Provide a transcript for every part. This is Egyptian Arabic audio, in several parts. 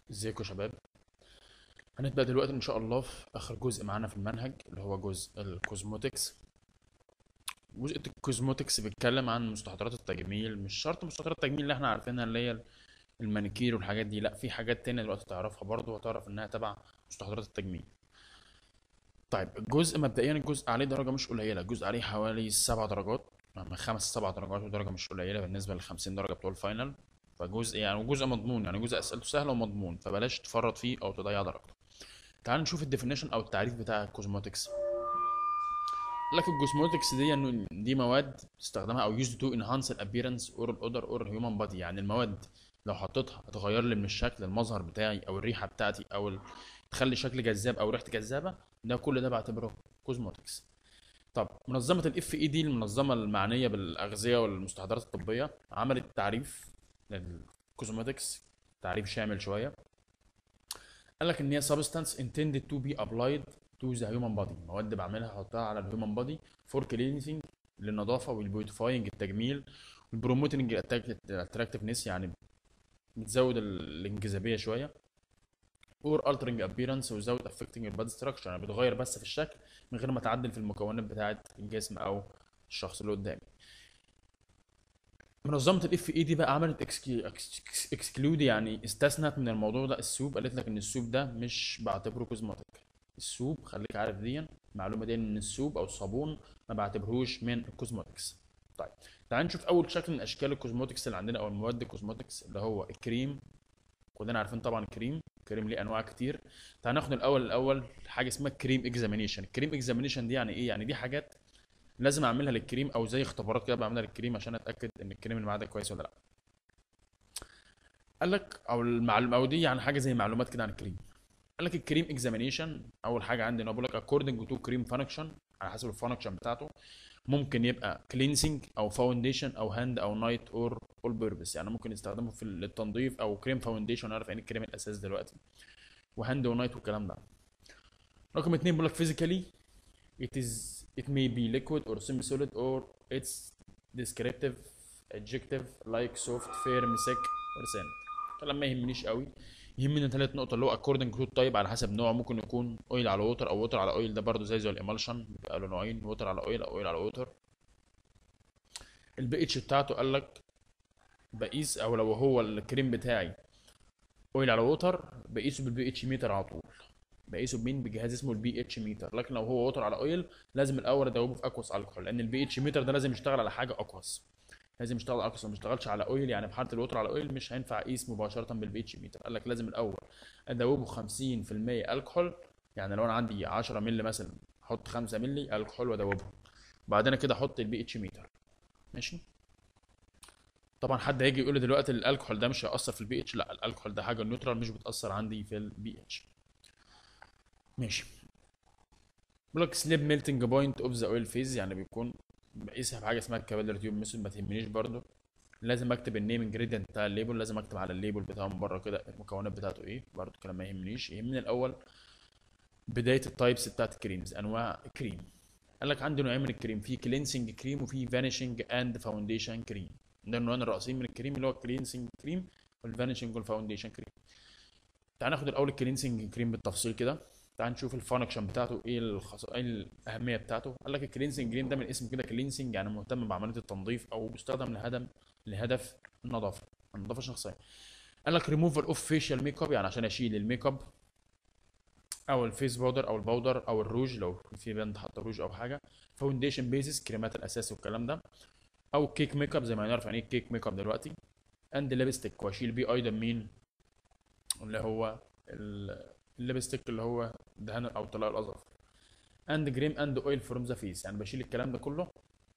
ازيكم يا شباب هنبدأ دلوقتي ان شاء الله في اخر جزء معانا في المنهج اللي هو جزء الكوزموتكس جزء الكوزموتكس بيتكلم عن مستحضرات التجميل مش شرط مستحضرات التجميل اللي احنا عارفينها اللي هي المانيكير والحاجات دي لا في حاجات تانية دلوقتي تعرفها برضه وتعرف انها تبع مستحضرات التجميل طيب الجزء مبدئيا الجزء عليه درجة مش قليلة الجزء عليه حوالي سبع درجات من خمس سبع درجات ودرجة مش قليلة بالنسبة للخمسين درجة بتوع الفاينل فجزء يعني وجزء مضمون يعني جزء اسئلته سهله ومضمون فبلاش تفرط فيه او تضيع درجته تعال نشوف الديفينيشن او التعريف بتاع الكوزموتكس قال لك الكوزموتكس دي انه دي مواد تستخدمها او used to enhance the appearance or odor or human body يعني المواد لو حطيتها هتغير لي من الشكل المظهر بتاعي او الريحه بتاعتي او ال... تخلي شكلي جذاب او ريحتي جذابه ده كل ده بعتبره كوزموتكس طب منظمه الاف اي دي المنظمه المعنيه بالاغذيه والمستحضرات الطبيه عملت تعريف للكوزموتكس تعريف شامل شويه قال لك ان هي substance intended to be applied to the human body مواد بعملها احطها على الهيومن بودي فور cleansing للنظافه والبيوتيفاينج التجميل والبروموتنج الاتراكتفنس يعني بتزود الانجذابيه شويه or altering appearance without affecting your body structure يعني بتغير بس في الشكل من غير ما تعدل في المكونات بتاعه الجسم او الشخص اللي قدامي منظمه الاف اي دي بقى عملت اكسكلود يعني استثنت من الموضوع ده السوب قالت لك ان السوب ده مش بعتبره كوزماتيك السوب خليك عارف دي المعلومه دي ان السوب او الصابون ما بعتبرهوش من الكوزماتكس طيب تعال نشوف اول شكل من اشكال الكوزماتكس اللي عندنا او المواد الكوزماتكس اللي هو الكريم كلنا عارفين طبعا الكريم الكريم ليه انواع كتير تعال ناخد الاول الاول حاجه اسمها كريم اكزامينيشن الكريم اكزامينيشن دي يعني ايه يعني دي حاجات لازم اعملها للكريم او زي اختبارات كده بعملها للكريم عشان اتاكد ان الكريم اللي معاه ده كويس ولا لا قال لك او المعلومه او دي يعني حاجه زي معلومات كده عن الكريم قال لك الكريم اكزامينيشن اول حاجه عندي انا بقول لك اكوردنج تو كريم فانكشن على حسب الفانكشن بتاعته ممكن يبقى كلينسنج او فاونديشن او هاند او نايت اور اول بيربس يعني ممكن يستخدمه في التنظيف او كريم فاونديشن عارف يعني الكريم الاساس دلوقتي وهاند ونايت والكلام ده رقم اتنين بيقول لك فيزيكالي it is it may be liquid or semi-solid or it's descriptive adjective like soft firm thick or thin الكلام ما يهمنيش قوي يهمني ثلاث نقط اللي هو according to type على حسب نوع ممكن يكون اويل على ووتر او ووتر على اويل ده برضو زي زي الامالشن بيبقى له نوعين ووتر على اويل او اويل على ووتر البي اتش بتاعته قال لك بقيس او لو هو الكريم بتاعي اويل على ووتر بقيسه بالبي اتش ميتر على طول بقيسه بمين بجهاز اسمه البي اتش ميتر لكن لو هو ووتر على اويل لازم الاول ادوبه في اكوس الكحول لان البي اتش ميتر ده لازم يشتغل على حاجه اكوس لازم يشتغل اكوس ما يشتغلش على اويل يعني في حاله الوتر على اويل مش هينفع اقيس مباشره بالبي اتش ميتر قال لك لازم الاول ادوبه 50% الكحول يعني لو انا عندي 10 مللي مثلا احط 5 مللي الكحول وادوبهم بعدين كده احط البي اتش ميتر ماشي طبعا حد هيجي يقول لي دلوقتي الالكحول ده مش هيأثر في البي اتش لا الالكحول ده حاجه نيوترال مش بتأثر عندي في البي اتش ماشي بيقول لك سليب ميلتنج بوينت اوف ذا اويل فيز يعني بيكون بقيسها بحاجه اسمها الكابيلر تيوب ميثود ما تهمنيش برضو لازم اكتب النيم انجريدينت بتاع الليبل لازم اكتب على الليبل بتاعه من بره كده المكونات بتاعته ايه برضو الكلام ما يهمنيش يهمني الاول بدايه التايبس بتاعت الكريمز انواع كريم قال لك عندي نوعين من الكريم في كلينسنج كريم وفي فانيشنج اند فاونديشن كريم ده النوعين الرئيسيين من الكريم اللي هو الكلينسنج كريم والفانيشنج والفاونديشن كريم تعال ناخد الاول الكلينسنج كريم بالتفصيل كده تعال نشوف الفانكشن بتاعته ايه الخص... ايه الاهميه بتاعته قال لك الكلينسنج جرين ده من اسم كده كلينسنج يعني مهتم بعمليه التنظيف او بيستخدم لهدف لهدف النظافه النظافه الشخصيه قال لك ريموفال اوف فيشال ميك اب يعني عشان اشيل الميك اب او الفيس باودر او الباودر او الروج لو في بند حط روج او حاجه فاونديشن بيزس كريمات الاساس والكلام ده او كيك ميك اب زي ما نعرف يعني ايه كيك ميك اب دلوقتي اند ليبستيك واشيل بيه ايضا مين اللي هو الليبستيك اللي هو دهان او طلاء الاظافر اند جريم اند اويل فروم ذا فيس يعني بشيل الكلام ده كله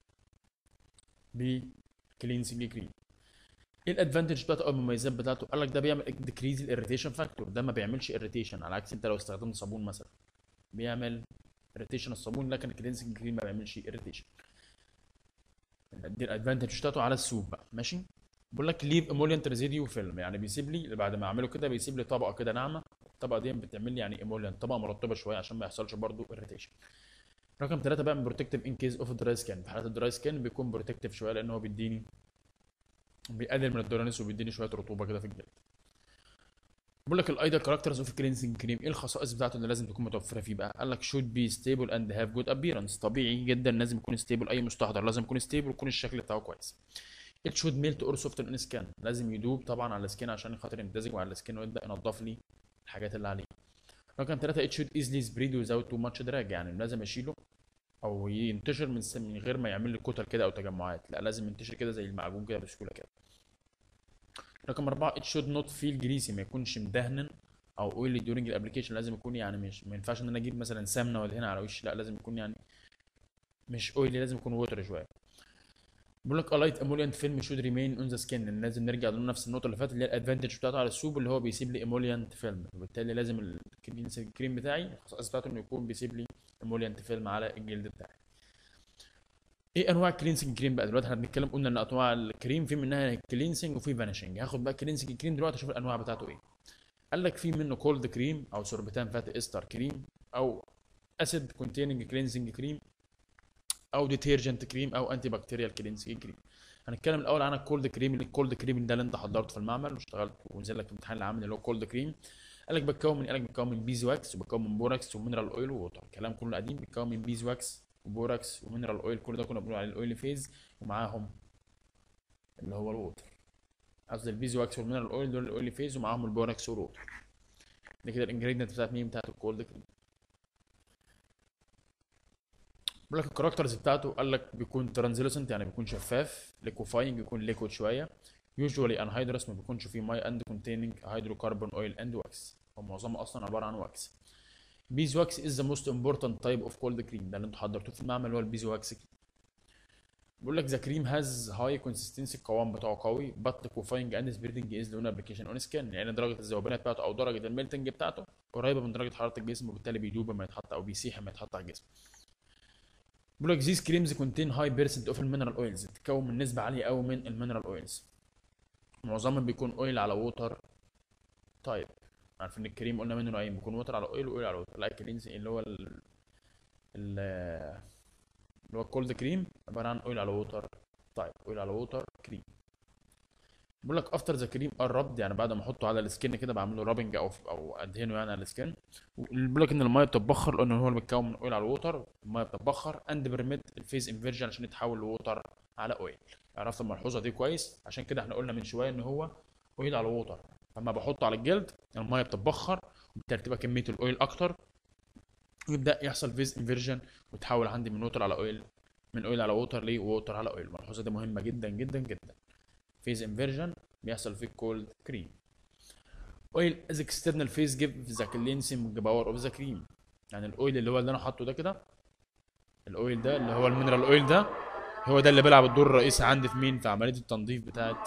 بكلينسنج كريم ايه الادفانتج بتاعته او المميزات بتاعته قال لك ده بيعمل ديكريز الاريتيشن فاكتور ده ما بيعملش اريتيشن على عكس انت لو استخدمت صابون مثلا بيعمل اريتيشن الصابون لكن الكلينسنج كريم ما بيعملش اريتيشن دي الادفانتج بتاعته على السوق بقى ماشي بقول لك ليف ايمولينت ريزيديو فيلم يعني بيسيب لي بعد ما اعمله كده بيسيب لي طبقه كده ناعمه الطبقه دي بتعمل لي يعني ايمولينت طبقه مرطبه شويه عشان ما يحصلش برضو اريتيشن رقم ثلاثة بقى بروتكتيف ان كيس اوف دراي سكين في حالات الدراي سكين بيكون بروتكتيف شويه لان هو بيديني بيقلل من الدورانيس وبيديني شويه رطوبه كده في الجلد بقول لك الايدل كاركترز اوف كلينسنج كريم ايه الخصائص بتاعته اللي لازم تكون متوفره فيه بقى قال لك شود بي ستيبل اند هاف جود ابييرنس طبيعي جدا لازم يكون ستيبل اي مستحضر لازم يكون ستيبل ويكون الشكل بتاعه كويس ات شود ميلت اور سوفت ان سكان لازم يدوب طبعا على السكين عشان خاطر يمتزج مع السكين ويبدا ينضف لي الحاجات اللي عليه رقم ثلاثة ات شود ايزلي سبريد ويزاوت تو ماتش دراج يعني لازم اشيله او ينتشر من س- من غير ما يعمل لي كتل كده او تجمعات لا لازم ينتشر كده زي المعجون كده بسهوله كده رقم أربعة it should not feel greasy ما يكونش مدهن أو oily during الابلكيشن لازم يكون يعني مش ما ينفعش إن أنا أجيب مثلا سمنة وأدهنها على وشي لا لازم يكون يعني مش oily لازم يكون ووتر شوية بيقول لك a light emollient film should remain on the skin لأن لازم نرجع لنفس النقطة اللي فاتت اللي هي الادفانتج بتاعته على السوب اللي هو بيسيب لي emollient film وبالتالي لازم الكريم بتاعي الخصائص بتاعته إنه يكون بيسيب لي emollient film على الجلد بتاعي ايه انواع الكلينسنج كريم بقى دلوقتي احنا بنتكلم قلنا ان انواع الكريم في منها كلينسنج وفي فانيشنج هاخد بقى كلينسنج كريم دلوقتي اشوف الانواع بتاعته ايه قال لك في منه كولد كريم او سوربتان فاتي استر كريم او اسيد كونتيننج كلينسنج كريم او ديترجنت كريم او انتي بكتيريال كلينسنج كريم هنتكلم الاول عن الكولد كريم اللي الكولد كريم ده اللي انت حضرته في المعمل واشتغلت ونزل لك في الامتحان العام اللي هو كولد كريم قال لك بتكون من قال لك بتكون من بيز واكس وبتكون من بوراكس ومينرال اويل ووتر الكلام كله قديم بيتكون من بيز واكس وبوراكس ومينرال اويل كل ده كنا بنقول عليه الاويل فيز ومعاهم اللي هو الووتر قصدي البيز واكس والمينرال اويل دول الاويل فيز ومعاهم البوراكس والووتر دي كده الانجريدينت بتاعت مين بتاعت الكولد كريم بيقول لك الكاركترز بتاعته قال لك بيكون ترانزلوسنت يعني بيكون شفاف ليكوفاينج بيكون ليكويد شويه يوجوالي انهيدرس ما بيكونش فيه ميه اند كونتيننج هيدروكربون اويل اند واكس هو معظمه اصلا عباره عن واكس بيز واكس از ذا موست امبورتنت تايب اوف كولد كريم ده اللي انتوا حضرتوه في المعمل هو البيز واكس بيقول لك ذا كريم هاز هاي كونسستنسي القوام بتاعه قوي بات ليكوفاينج اند سبريدنج از لون ابلكيشن اون سكان يعني درجه الذوبان بتاعته او درجه الميلتنج بتاعته قريبه من درجه حراره الجسم وبالتالي بيدوب لما يتحط او بيسيح لما يتحط على الجسم بيقول لك these creams contain high percent of المينرال اويلز بتتكون من نسبه عاليه قوي من المينرال اويلز معظمهم بيكون اويل على ووتر طيب عارفين الكريم قلنا منه نوعين بيكون ووتر على اويل واويل على ووتر لا الكريمز اللي هو ال ال- اللي هو الكولد كريم عباره عن اويل على ووتر طيب اويل على ووتر كريم بيقول لك افتر ذا كريم الربد يعني بعد ما احطه على السكن كده بعمل له رابنج او او ادهنه يعني على السكن بيقول لك ان الميه بتتبخر لان هو متكون من اويل على ووتر الميه بتتبخر اند برميت الفيز انفيرجن عشان يتحول لووتر على اويل عرفت الملحوظه دي كويس عشان كده احنا قلنا من شويه ان هو اويل على ووتر اما بحطه على الجلد الميه بتتبخر وبالتالي تبقى كميه الاويل اكتر ويبدا يحصل فيز انفيرجن وتحول عندي من ووتر على اويل من اويل على ووتر لووتر على اويل الملحوظه دي مهمه جدا جدا جدا فيز انفيرجن بيحصل في الكولد كريم اويل از اكسترنال فيز جيف ذا كلينسنج باور اوف ذا كريم يعني الاويل اللي هو اللي انا حاطه ده كده الاويل ده اللي هو المينرال اويل ده هو ده اللي بيلعب الدور الرئيسي عندي في مين في عمليه التنظيف بتاعت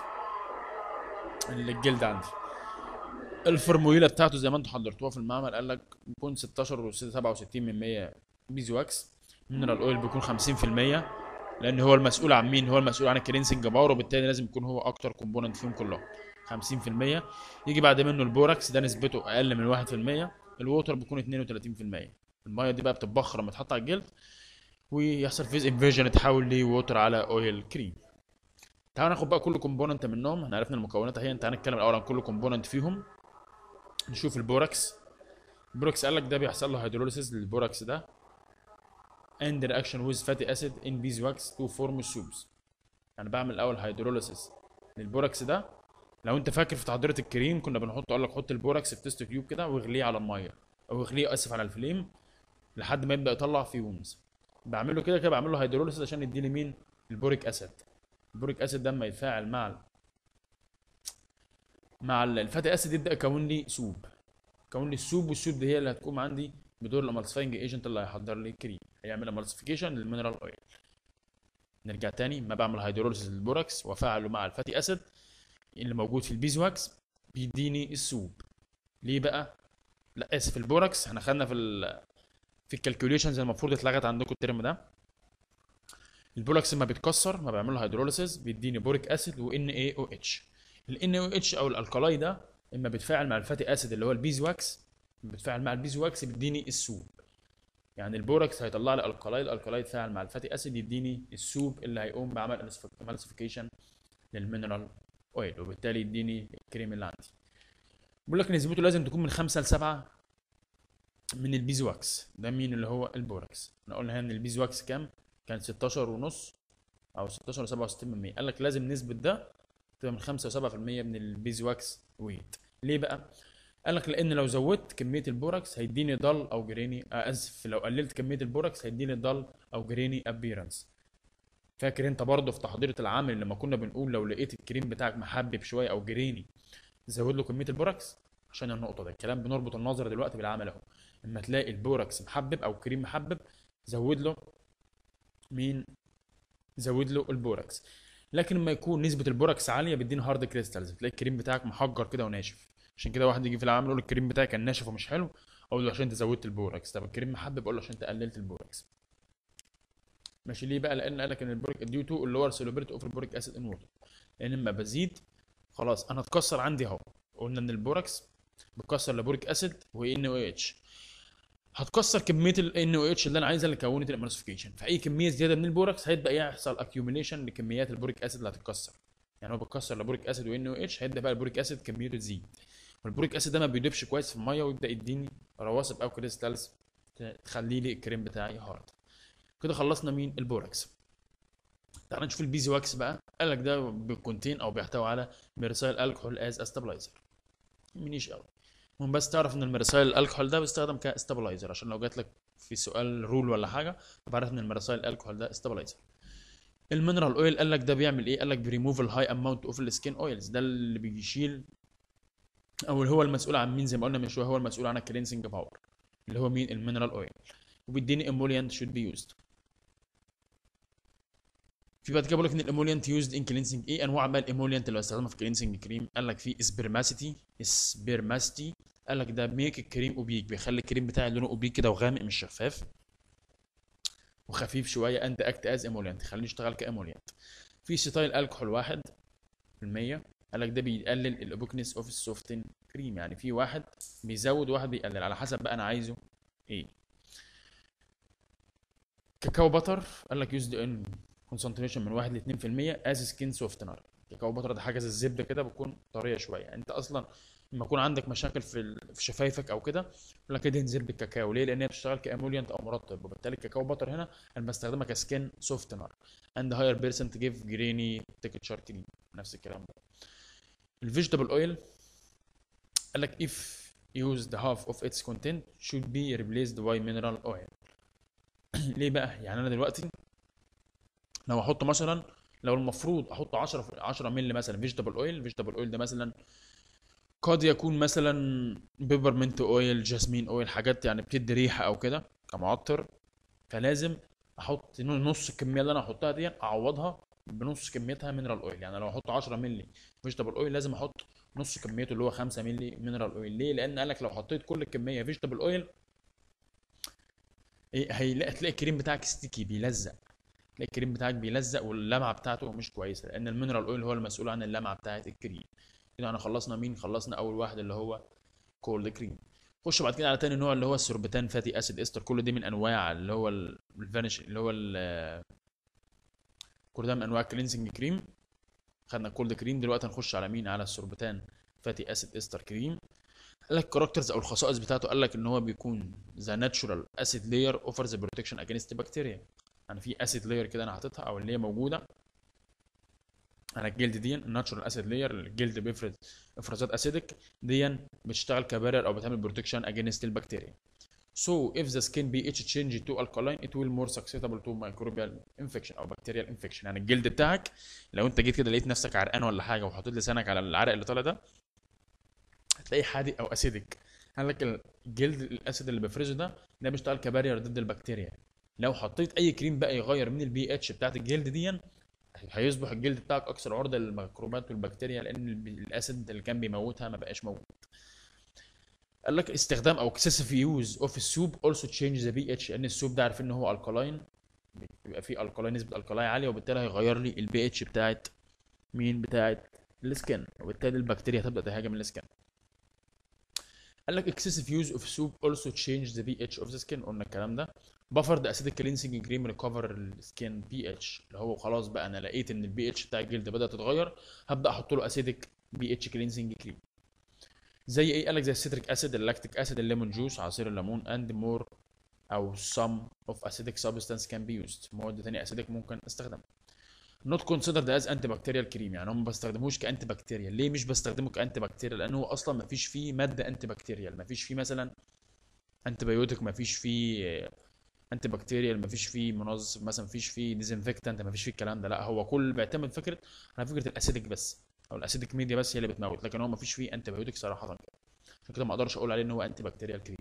الجلد عندي الفورمولا بتاعته زي ما انتم حضرتوها في المعمل قال لك بيكون 16 و 67 من 100 بيزي واكس مينرال اويل بيكون 50% لان هو المسؤول عن مين هو المسؤول عن الكلينسنج باور وبالتالي لازم يكون هو اكتر كومبوننت فيهم كلهم 50% يجي بعد منه البوراكس ده نسبته اقل من 1% الووتر بيكون 32% الميه دي بقى بتتبخر لما تحط على الجلد ويحصل فيز انفيرجن تحول لووتر على اويل كريم تعالوا ناخد بقى كل كومبوننت منهم احنا عرفنا المكونات اهي انت هنتكلم الاول عن كل كومبوننت فيهم نشوف البوراكس البوراكس قال لك ده بيحصل له هيدروليسيس للبوراكس ده and reaction with fatty acid in beeswax to form soups يعني بعمل الاول هيدروليسيس للبوراكس ده لو انت فاكر في تحضيرة الكريم كنا بنحط اقول لك حط البوراكس في تيست تيوب كده واغليه على الميه او اغليه اسف على الفليم لحد ما يبدا يطلع فيومز بعمله كده كده بعمل له هيدروليسيس عشان يديني مين البوريك اسيد البوريك اسيد ده لما يتفاعل مع ال- مع ال- الفاتي اسيد يبدا يكون لي سوب يكون لي السوب والسوب دي هي اللي هتقوم عندي بدور الامالسفاينج ايجنت اللي هيحضر لي الكريم هيعمل امالسيفيكيشن للمينرال اويل نرجع تاني ما بعمل هيدروليسيس للبوراكس وافعله مع الفاتي اسيد اللي موجود في البيزواكس بيديني السوب ليه بقى لا اسف البوراكس احنا خدنا في ال في الكالكوليشنز المفروض اتلغت عندكم الترم ده البوراكس لما بيتكسر ما بعمل له هيدروليسيس بيديني بوريك اسيد وان اي او اتش الان او اتش او الالكالاي ده اما بيتفاعل مع الفاتي اسيد اللي هو البيزواكس بيتفاعل مع البيزواكس بيديني السوب يعني البوراكس هيطلع لي الكالاي الالكالاي يتفاعل مع الفاتي اسيد يديني السوب اللي هيقوم بعمل امالسيفيكيشن للمينرال اويل وبالتالي يديني الكريم اللي عندي بيقول لك نسبته لازم تكون من 5 ل 7 من البيز واكس ده مين اللي هو البوركس احنا قلنا هنا ان البيز واكس كام كان 16 ونص او 16 67 قال لك لازم نسبه ده تبقى من 5 و 7% من البيز واكس ويت ليه بقى قال لك لان لو زودت كميه البوركس هيديني ضل او جريني آه اسف لو قللت كميه البوركس هيديني ضل او جريني ابيرنس فاكر انت برضه في تحضيره العامل لما كنا بنقول لو لقيت الكريم بتاعك محبب شويه او جريني زود له كميه البوركس عشان النقطه ده الكلام بنربط النظر دلوقتي بالعمل اهو اما تلاقي البوركس محبب او كريم محبب زود له مين زود له البوركس لكن لما يكون نسبه البوركس عاليه بيديني هارد كريستالز تلاقي الكريم بتاعك محجر كده وناشف عشان كده واحد يجي في العمل يقول الكريم بتاعي كان ناشف ومش حلو اقول له عشان انت زودت البوركس طب الكريم محبب اقول له عشان انت قللت البوركس ماشي ليه بقى لان قال لك ان البوريك ديو تو اللور سولوبيليتي اوف البوريك اسيد ان ووتر لان لما بزيد خلاص انا اتكسر عندي اهو قلنا ان البوركس بتكسر لبوريك اسيد وان او اتش هتكسر كميه ال او اتش اللي انا عايزها اللي كونت الامالسيفيكيشن فاي كميه زياده من البوركس هيبدا يحصل اكيوميليشن لكميات البوريك اسيد اللي هتتكسر يعني هو بتكسر لبوريك اسيد وان او اتش هيبدا بقى البوريك اسيد كميته تزيد والبوريك اسيد ده ما بيدوبش كويس في الميه ويبدا يديني رواسب او كريستالز تخلي لي الكريم بتاعي هارد كده خلصنا مين البوركس تعال نشوف البيزي واكس بقى قال لك ده بيكونتين او بيحتوي على ميرسايل الكحول از استابلايزر منيش قوي المهم بس تعرف ان الميرسايل الكحول ده بيستخدم كاستابلايزر عشان لو جات لك في سؤال رول ولا حاجه تبقى ان الميرسايل الكحول ده استابلايزر المينرال اويل قال لك ده بيعمل ايه قال لك بريموف الهاي اماونت اوف السكين اويلز ده اللي بيشيل او اللي هو المسؤول عن مين زي ما قلنا من شويه هو المسؤول عن الكلينسنج باور اللي هو مين المينرال اويل وبيديني emolient should be used في بعد كده بقول لك ان الامولينت يوزد ان كلينسنج ايه انواع بقى الامولينت اللي بستخدمها في كلينسنج كريم قال لك في سبرماسيتي سبرماستي قال لك ده ميك الكريم اوبيك بيخلي الكريم بتاعي لونه اوبيك كده وغامق مش شفاف وخفيف شويه اند اكت از امولينت خليه يشتغل كامولينت في ستايل الكحول واحد في المية قال لك ده بيقلل الاوبكنس اوف السوفتن كريم يعني في واحد بيزود وواحد بيقلل على حسب بقى انا عايزه ايه كاكاو بتر قال لك يوزد ان كونسنتريشن من 1 ل 2% از سكين سوفتنر الكاكاو بتر ده حاجه زي الزبده كده بتكون طريه شويه انت اصلا لما يكون عندك مشاكل في ال- في شفايفك او كده يقول لك ادهن زبده الكاكاو ليه؟ لان هي بتشتغل كامولينت او مرطب وبالتالي الكاكاو بتر هنا انا بستخدمها كسكين سوفتنر اند هاير بيرسنت جيف جريني تكتشر كريم نفس الكلام ده الفيجيتابل اويل قال لك if used half of its content should be replaced by mineral oil ليه بقى يعني انا دلوقتي لو احط مثلا لو المفروض احط 10 في 10 مللي مثلا فيجيتابل اويل فيجيتابل اويل ده مثلا قد يكون مثلا بيبرمنت اويل جاسمين اويل حاجات يعني بتدي ريحه او كده كمعطر فلازم احط نص الكميه اللي انا هحطها دي اعوضها بنص كميتها مينرال اويل يعني لو احط 10 مللي فيجيتابل اويل لازم احط نص كميته اللي هو 5 مللي مينرال اويل ليه لان قال لك لو حطيت كل الكميه فيجيتابل اويل ايه هيلاقي تلاقي الكريم بتاعك ستيكي بيلزق تلاقي الكريم بتاعك بيلزق واللمعه بتاعته مش كويسه لان المينرال اويل هو المسؤول عن اللمعه بتاعه الكريم كده احنا خلصنا مين خلصنا اول واحد اللي هو كولد كريم خش بعد كده على تاني نوع اللي هو السوربتان فاتي اسيد استر كل دي من انواع اللي هو ال- الفانيش اللي هو ال- كل ده من انواع الكلينسنج كريم خدنا كولد كريم دلوقتي هنخش على مين على السوربتان فاتي اسيد استر كريم قال لك الكاركترز او الخصائص بتاعته قال لك ان هو بيكون ذا ناتشورال اسيد لاير اوفرز بروتكشن اجينست بكتيريا يعني في اسيد لاير كده انا حاططها او اللي هي موجوده على الجلد دي الناتشورال اسيد لاير الجلد بيفرز افرازات اسيدك دي بتشتغل كبارير او بتعمل بروتكشن اجينست البكتيريا So if the skin pH change to alkaline it will more susceptible to microbial infection او bacterial infection يعني الجلد بتاعك لو انت جيت كده لقيت نفسك عرقان ولا حاجه وحطيت لسانك على العرق اللي طالع ده هتلاقيه حادق او اسيدك قال لك الجلد الاسيد اللي بيفرزه ده ده بيشتغل كبارير ضد البكتيريا لو حطيت اي كريم بقى يغير من البي اتش بتاعت الجلد دي هيصبح الجلد بتاعك اكثر عرضه للميكروبات والبكتيريا لان الب- الاسيد اللي كان بيموتها ما بقاش موجود قال لك استخدام او excessive use of السوب also change the pH لان السوب ده عارفين ان هو الكالاين بيبقى فيه الكالاين نسبه الكالاي عاليه وبالتالي هيغير لي البي اتش بتاعت مين بتاعت السكن وبالتالي البكتيريا هتبدا تهاجم السكن قال لك excessive use of soup also change the pH of the skin قلنا الكلام ده بفر ده اسيد كلينسنج كريم ريكفر السكين بي اتش اللي هو خلاص بقى انا لقيت ان البي اتش بتاع الجلد بدات تتغير هبدا احط له اسيدك بي اتش كلينسنج كريم زي ايه قال لك زي السيتريك اسيد اللاكتيك اسيد الليمون جوس عصير الليمون اند مور او some of acidic substance can be used مواد تانية اسيدك ممكن استخدمها not considered as antibacterial cream يعني هم ما بيستخدموش كانتي بكتيريال ليه مش بستخدمه كانتي بكتيريال لانه هو اصلا ما فيش فيه ماده انتي بكتيريال ما فيش فيه مثلا انتي بايوتيك ما فيش فيه انتي بكتيريال ما فيش فيه منظف مثلا ما فيش فيه ديزنفكتنت ما فيش فيه الكلام ده لا هو كل بيعتمد فكره على فكره الاسيدك بس او الاسيدك ميديا بس هي اللي بتموت لكن هو ما فيش فيه انتي بايوتيك صراحه كده عشان كده ما اقدرش اقول عليه ان هو انتي بكتيريال كريم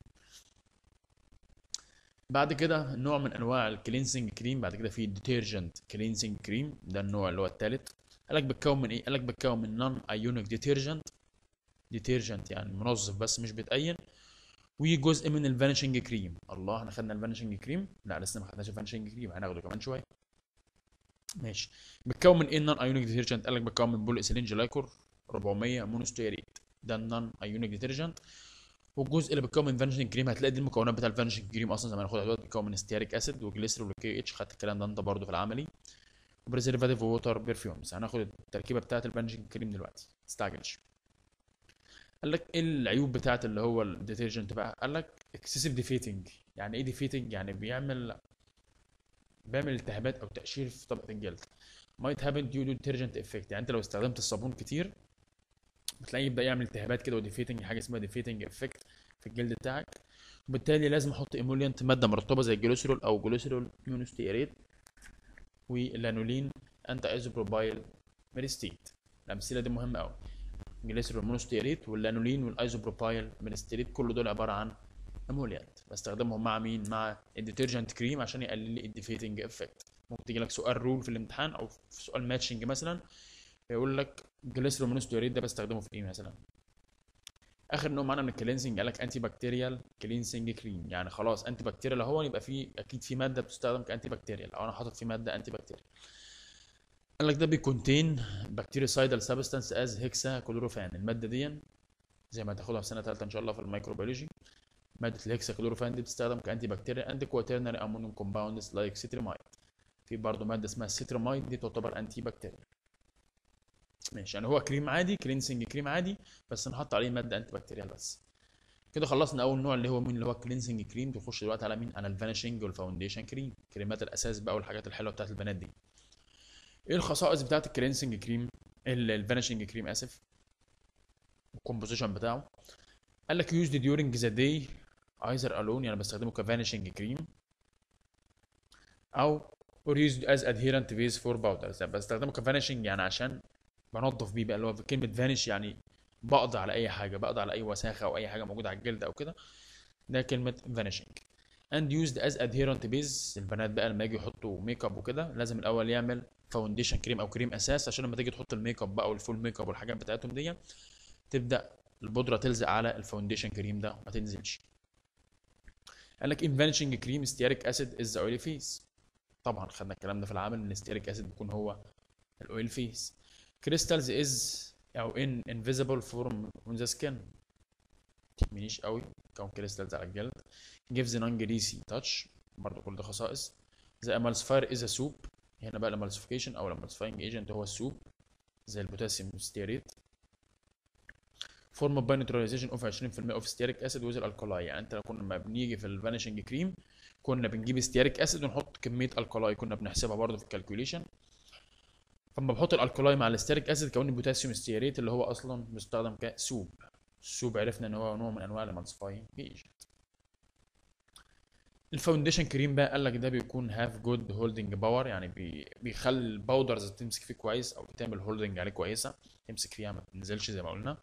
بعد كده نوع من انواع الكلينسنج كريم بعد كده في ديترجنت كلينسنج كريم ده النوع اللي هو الثالث قال لك بتكون من ايه قال لك بتكون من نون ايونيك ديترجنت ديترجنت يعني منظف بس مش بتأين وجزء من الفانيشنج كريم الله احنا خدنا الفانيشنج كريم لا لسه ما خدناش الفانيشنج كريم هناخده كمان شويه ماشي بتكون من ايه النون ايونيك ديترجنت قال لك بتكون من بول اسيلين جلايكور 400 مونوستيريت ده النون ايونيك ديترجنت والجزء اللي بيتكون من فانيشنج كريم هتلاقي دي المكونات بتاع الفانيشنج كريم اصلا زي ما هناخدها دلوقتي بيتكون من ستيريك اسيد وجليسرول وكي اتش خدت الكلام ده انت برضه في العملي وبريزرفاتيف ووتر بيرفيومز هناخد التركيبه بتاعه الفانيشنج كريم دلوقتي ما تستعجلش قال لك ايه العيوب بتاعه اللي هو الديترجنت بقى قال لك اكسسيف ديفيتنج يعني ايه ديفيتنج يعني بيعمل بيعمل التهابات او تقشير في طبقه الجلد might happen due to detergent effect يعني انت لو استخدمت الصابون كتير بتلاقيه يبدا يعمل التهابات كده وديفيتنج حاجه اسمها ديفيتنج افكت في الجلد بتاعك وبالتالي لازم احط ايمولينت ماده مرطبه زي الجلوسيرول او جلوسيرول مونوستيريت واللانولين انت ايزوبروبايل ميرستيت الامثله دي مهمه قوي جليسيرول مونوستيريت واللانولين والايزوبروبايل ميرستيريت كل دول عباره عن ايمولينت بستخدمهم مع مين مع الديترجنت كريم عشان يقلل لي الديفيتنج افكت ممكن تيجي لك سؤال رول في الامتحان او في سؤال ماتشنج مثلا يقول لك جليسرول مونوستيريت ده بستخدمه في ايه مثلا اخر نوع معانا من الكلينسنج قال لك انتي بكتيريال كلينسنج كريم يعني خلاص انتي بكتيريال اهو يبقى في اكيد في ماده بتستخدم كانتي بكتيريال او انا حاطط فيه ماده انتي بكتيريال قال لك ده بيكونتين بكتيريسايدال سبستانس از هيكسا كلوروفان الماده دي زي ما هتاخدها في سنه ثالثه ان شاء الله في الميكروبيولوجي ماده الهيكسا كلوروفان دي بتستخدم كانتي بكتيريال اند كواترنري امونيوم كومباوندز لايك سيتريمايد في برضه ماده اسمها السيتريمايد دي تعتبر انتي بكتيريال ماشي يعني هو كريم عادي كلينسنج كريم عادي بس نحط عليه ماده انتي بكتيريال بس كده خلصنا اول نوع اللي هو مين اللي هو كلينسنج كريم تخش دلوقتي على مين على الفانيشنج والفاونديشن كريم كريمات الاساس بقى والحاجات الحلوه بتاعت البنات دي ايه الخصائص بتاعت الكلينسنج كريم الفانيشنج كريم اسف الكومبوزيشن بتاعه قال لك يوزد ديورنج ذا داي ايزر الون يعني بستخدمه كفانيشنج كريم او or used as adherent base for powders بستخدمه كفانيشنج يعني عشان بنظف بيه بقى اللي هو كلمه فانيش يعني بقضي على اي حاجه بقضي على اي وساخه او اي حاجه موجوده على الجلد او كده ده كلمه vanishing and used as adherent base البنات بقى لما يجوا يحطوا ميك اب وكده لازم الاول يعمل فاونديشن كريم او كريم اساس عشان لما تيجي تحط الميك اب بقى والفول ميك اب والحاجات بتاعتهم دي تبدا البودره تلزق على الفاونديشن كريم ده وما تنزلش قال لك in vanishing cream stearic acid is the oily face طبعا خدنا الكلام ده في العمل ان stearic acid بيكون هو الاويل فيس crystals is او in invisible form on the skin تهمنيش قوي كون كريستالز على الجلد gives non greasy touch برضه كل ده خصائص the emulsifier is a soup هنا بقى الامالسيفيكيشن او الامالسيفاينج ايجنت هو السوب زي البوتاسيوم ستيريت فورم باي نيوتراليزيشن اوف 20% اوف ستيريك اسيد ويز الكولاي يعني انت لو كنا لما بنيجي في الفانيشنج كريم كنا بنجيب ستيريك اسيد ونحط كميه الكولاي كنا بنحسبها برضه في الكالكوليشن فلما بحط الالكولاي مع الاستيريك اسيد كون البوتاسيوم ستيريت اللي هو اصلا بيستخدم كسوب السوب عرفنا ان هو نوع من انواع الامالسيفاينج ايجنت الفاونديشن كريم بقى قال لك ده بيكون هاف جود هولدنج باور يعني بي بيخلي الباودرز تمسك فيه كويس او تعمل هولدنج عليه كويسه تمسك فيها ما تنزلش زي ما قلنا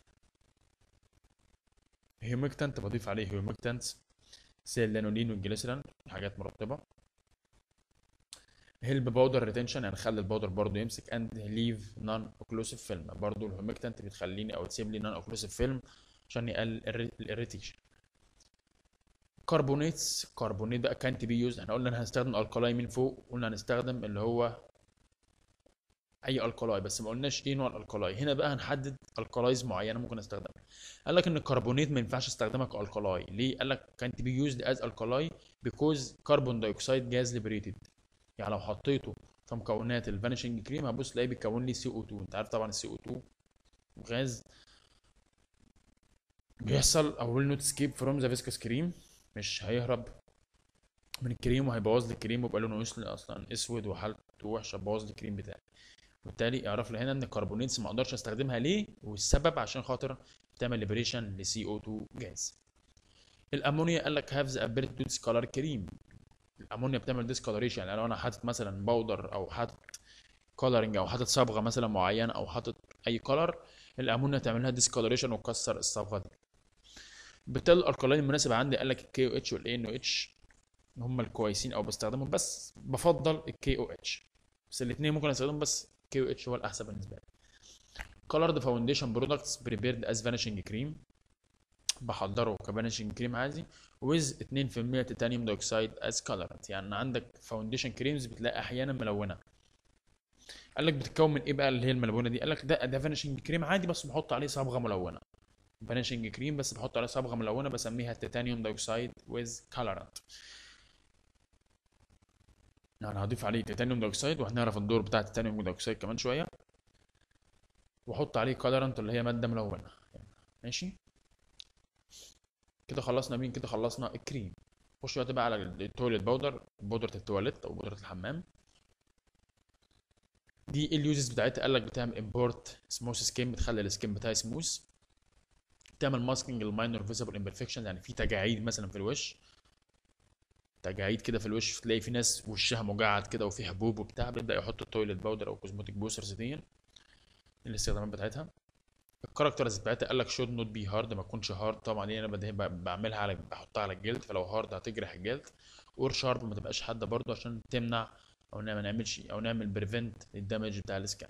هيومكتنت بضيف عليه هيومكتنت زي اللانولين والجليسرين حاجات مرطبه هيلب باودر ريتنشن يعني خلي الباودر برضو يمسك اند ليف نون اوكلوسيف فيلم برضو الهيومكتنت بتخليني او تسيب لي نون اوكلوسيف فيلم عشان يقلل الاريتيشن كربونيتس كربونيت بقى كانت بي يوز احنا قلنا هنستخدم الكلاي من فوق قلنا هنستخدم اللي هو اي الكلاي بس ما قلناش ايه نوع الالكلاي هنا بقى هنحدد الكلايز معينه ممكن استخدمها قال لك ان الكربونيت ما ينفعش استخدمها كالكلاي ليه قال لك كانت بي يوزد از الكلاي بيكوز كربون دايوكسيد جاز ليبريتد يعني لو حطيته في مكونات الفانيشنج كريم هبص تلاقيه بيكون لي سي او 2 انت عارف طبعا السي او 2 غاز بيحصل او will not escape from the viscous cream مش هيهرب من الكريم وهيبوظ لي الكريم ويبقى لونه اسود اصلا اسود وحالته وحشه بوظ لي الكريم بتاعي وبالتالي اعرف لي هنا ان الكربونيتس ما اقدرش استخدمها ليه والسبب عشان خاطر بتعمل ليبريشن لسي او 2 جاز الامونيا قال لك هاف ذا ابيلتي تو ديسكولر كريم الامونيا بتعمل ديسكولريشن يعني لو انا حاطط مثلا باودر او حاطط كولرنج او حاطط صبغه مثلا معينه او حاطط اي كولر الامونيا تعمل لها ديسكولريشن وتكسر الصبغه دي بالتالي الالقلين المناسبه عندي قال لك الكي او اتش والاي ان او اتش هم الكويسين او بستخدمهم بس بفضل الكي او اتش بس الاثنين ممكن استخدمهم بس كي او اتش هو الاحسن بالنسبه لي colored foundation products prepared as vanishing cream بحضره كفانيشنج كريم عادي with 2% تيتانيوم دايوكسيد as colorant يعني عندك فاونديشن كريمز بتلاقي احيانا ملونه قال لك بتتكون من ايه بقى اللي هي الملونه دي قال لك ده ده فانيشنج كريم عادي بس بحط عليه صبغه ملونه فانيشنج كريم بس بحط عليه صبغه ملونه بسميها تيتانيوم دايوكسيد with colorant يعني هضيف عليه تيتانيوم دايوكسيد وهنعرف الدور بتاع التيتانيوم دايوكسيد كمان شويه واحط عليه كولرنت اللي هي ماده ملونه ماشي كده خلصنا مين كده خلصنا الكريم خش دلوقتي بقى على التويلت باودر بودره التواليت او بودره الحمام دي ايه اليوزز بتاعتها قال لك بتعمل امبورت سموث سكين بتخلي السكين بتاعي سموث بتعمل ماسكينج الماينور فيزبل امبرفكشن يعني في تجاعيد مثلا في الوش تجاعيد كده في الوش تلاقي في ناس وشها مجعد كده وفي حبوب وبتاع بيبدا يحط التويلت باودر او كوزموتيك بوسترز دي الاستخدامات بتاعتها الكاركترز بتاعتها قال لك شود نوت بي هارد ما تكونش هارد طبعا دي انا بدي بعملها على بحطها على الجلد فلو هارد هتجرح الجلد اور شارب ما تبقاش حاده برضو عشان تمنع او ما نعملش او نعمل بريفنت الدمج بتاع السكان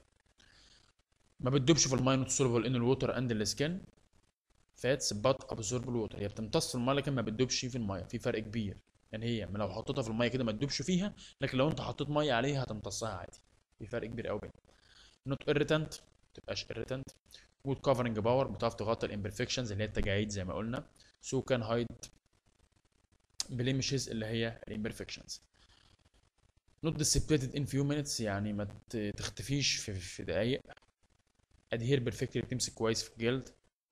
ما بتدوبش في الماء سولفل ان الووتر اند السكان فاتس بات ابزورب الووتر هي بتمتص الماء لكن ما بتدوبش في الماء في فرق كبير يعني هي لو حطيتها في الماء كده ما تدوبش فيها لكن لو انت حطيت ميه عليها هتمتصها عادي في فرق كبير قوي بينهم نوت irritant تبقاش irritant جود كفرنج باور بتعرف تغطي الامبرفكشنز اللي هي التجاعيد زي ما قلنا سو كان هايد بليمشز اللي هي الامبرفكشنز نوت ديسيبليتد ان فيو مينتس يعني ما تختفيش في, في دقايق ادهير بيرفكتلي بتمسك كويس في الجلد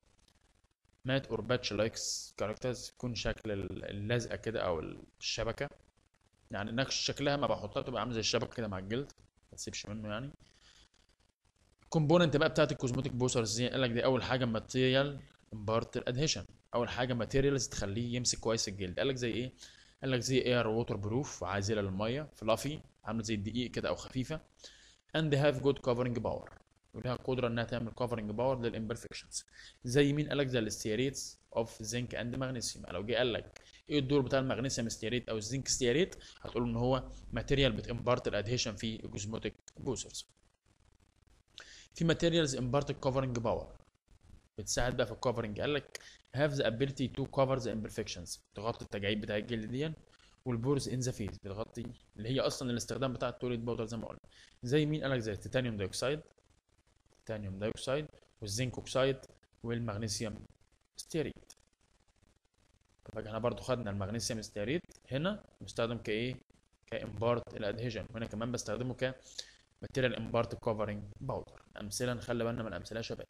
مات اور باتش لايكس كاركترز يكون شكل اللزقه كده او الشبكه يعني نقش شكلها ما بحطها تبقى عامله زي الشبكه كده مع الجلد ما تسيبش منه يعني الكومبوننت بقى بتاعت الكوزموتيك بوسرز دي قال لك دي اول حاجه ماتيريال امبارتر ادهيشن اول حاجه ماتيريالز تخليه يمسك كويس الجلد قال لك زي ايه قال لك زي اير ووتر بروف عازله للميه فلافي عامله زي الدقيق كده او خفيفه اند هاف جود كفرنج باور ولها قدره انها تعمل كفرنج باور للامبرفكشنز زي مين قال لك زي الستياريتس اوف زنك اند مغنيسيوم لو جه قال لك ايه الدور بتاع المغنيسيوم ستياريت او الزنك ستياريت هتقول ان هو ماتيريال بتمبارت الادهيشن في الجوزموتيك بوسرز في ماتيريالز امبارتد كفرنج باور بتساعد بقى في الكفرنج قال لك هاف ذا ابيلتي تو كفر ذا imperfections تغطي التجاعيد بتاع الجلد دي والبورز ان ذا فيس بتغطي اللي هي اصلا الاستخدام بتاع التوليد باودر زي ما قلنا زي مين قال لك زي التيتانيوم دايوكسيد التيتانيوم دايوكسيد والزنك اوكسيد والمغنيسيوم ستيريت طب احنا برضو خدنا المغنيسيوم ستيريت هنا مستخدم كايه كامبارت الادهيجن وهنا كمان بستخدمه ك ماتيريال امبارت كفرنج باودر امثله نخلي بالنا من الامثله يا شباب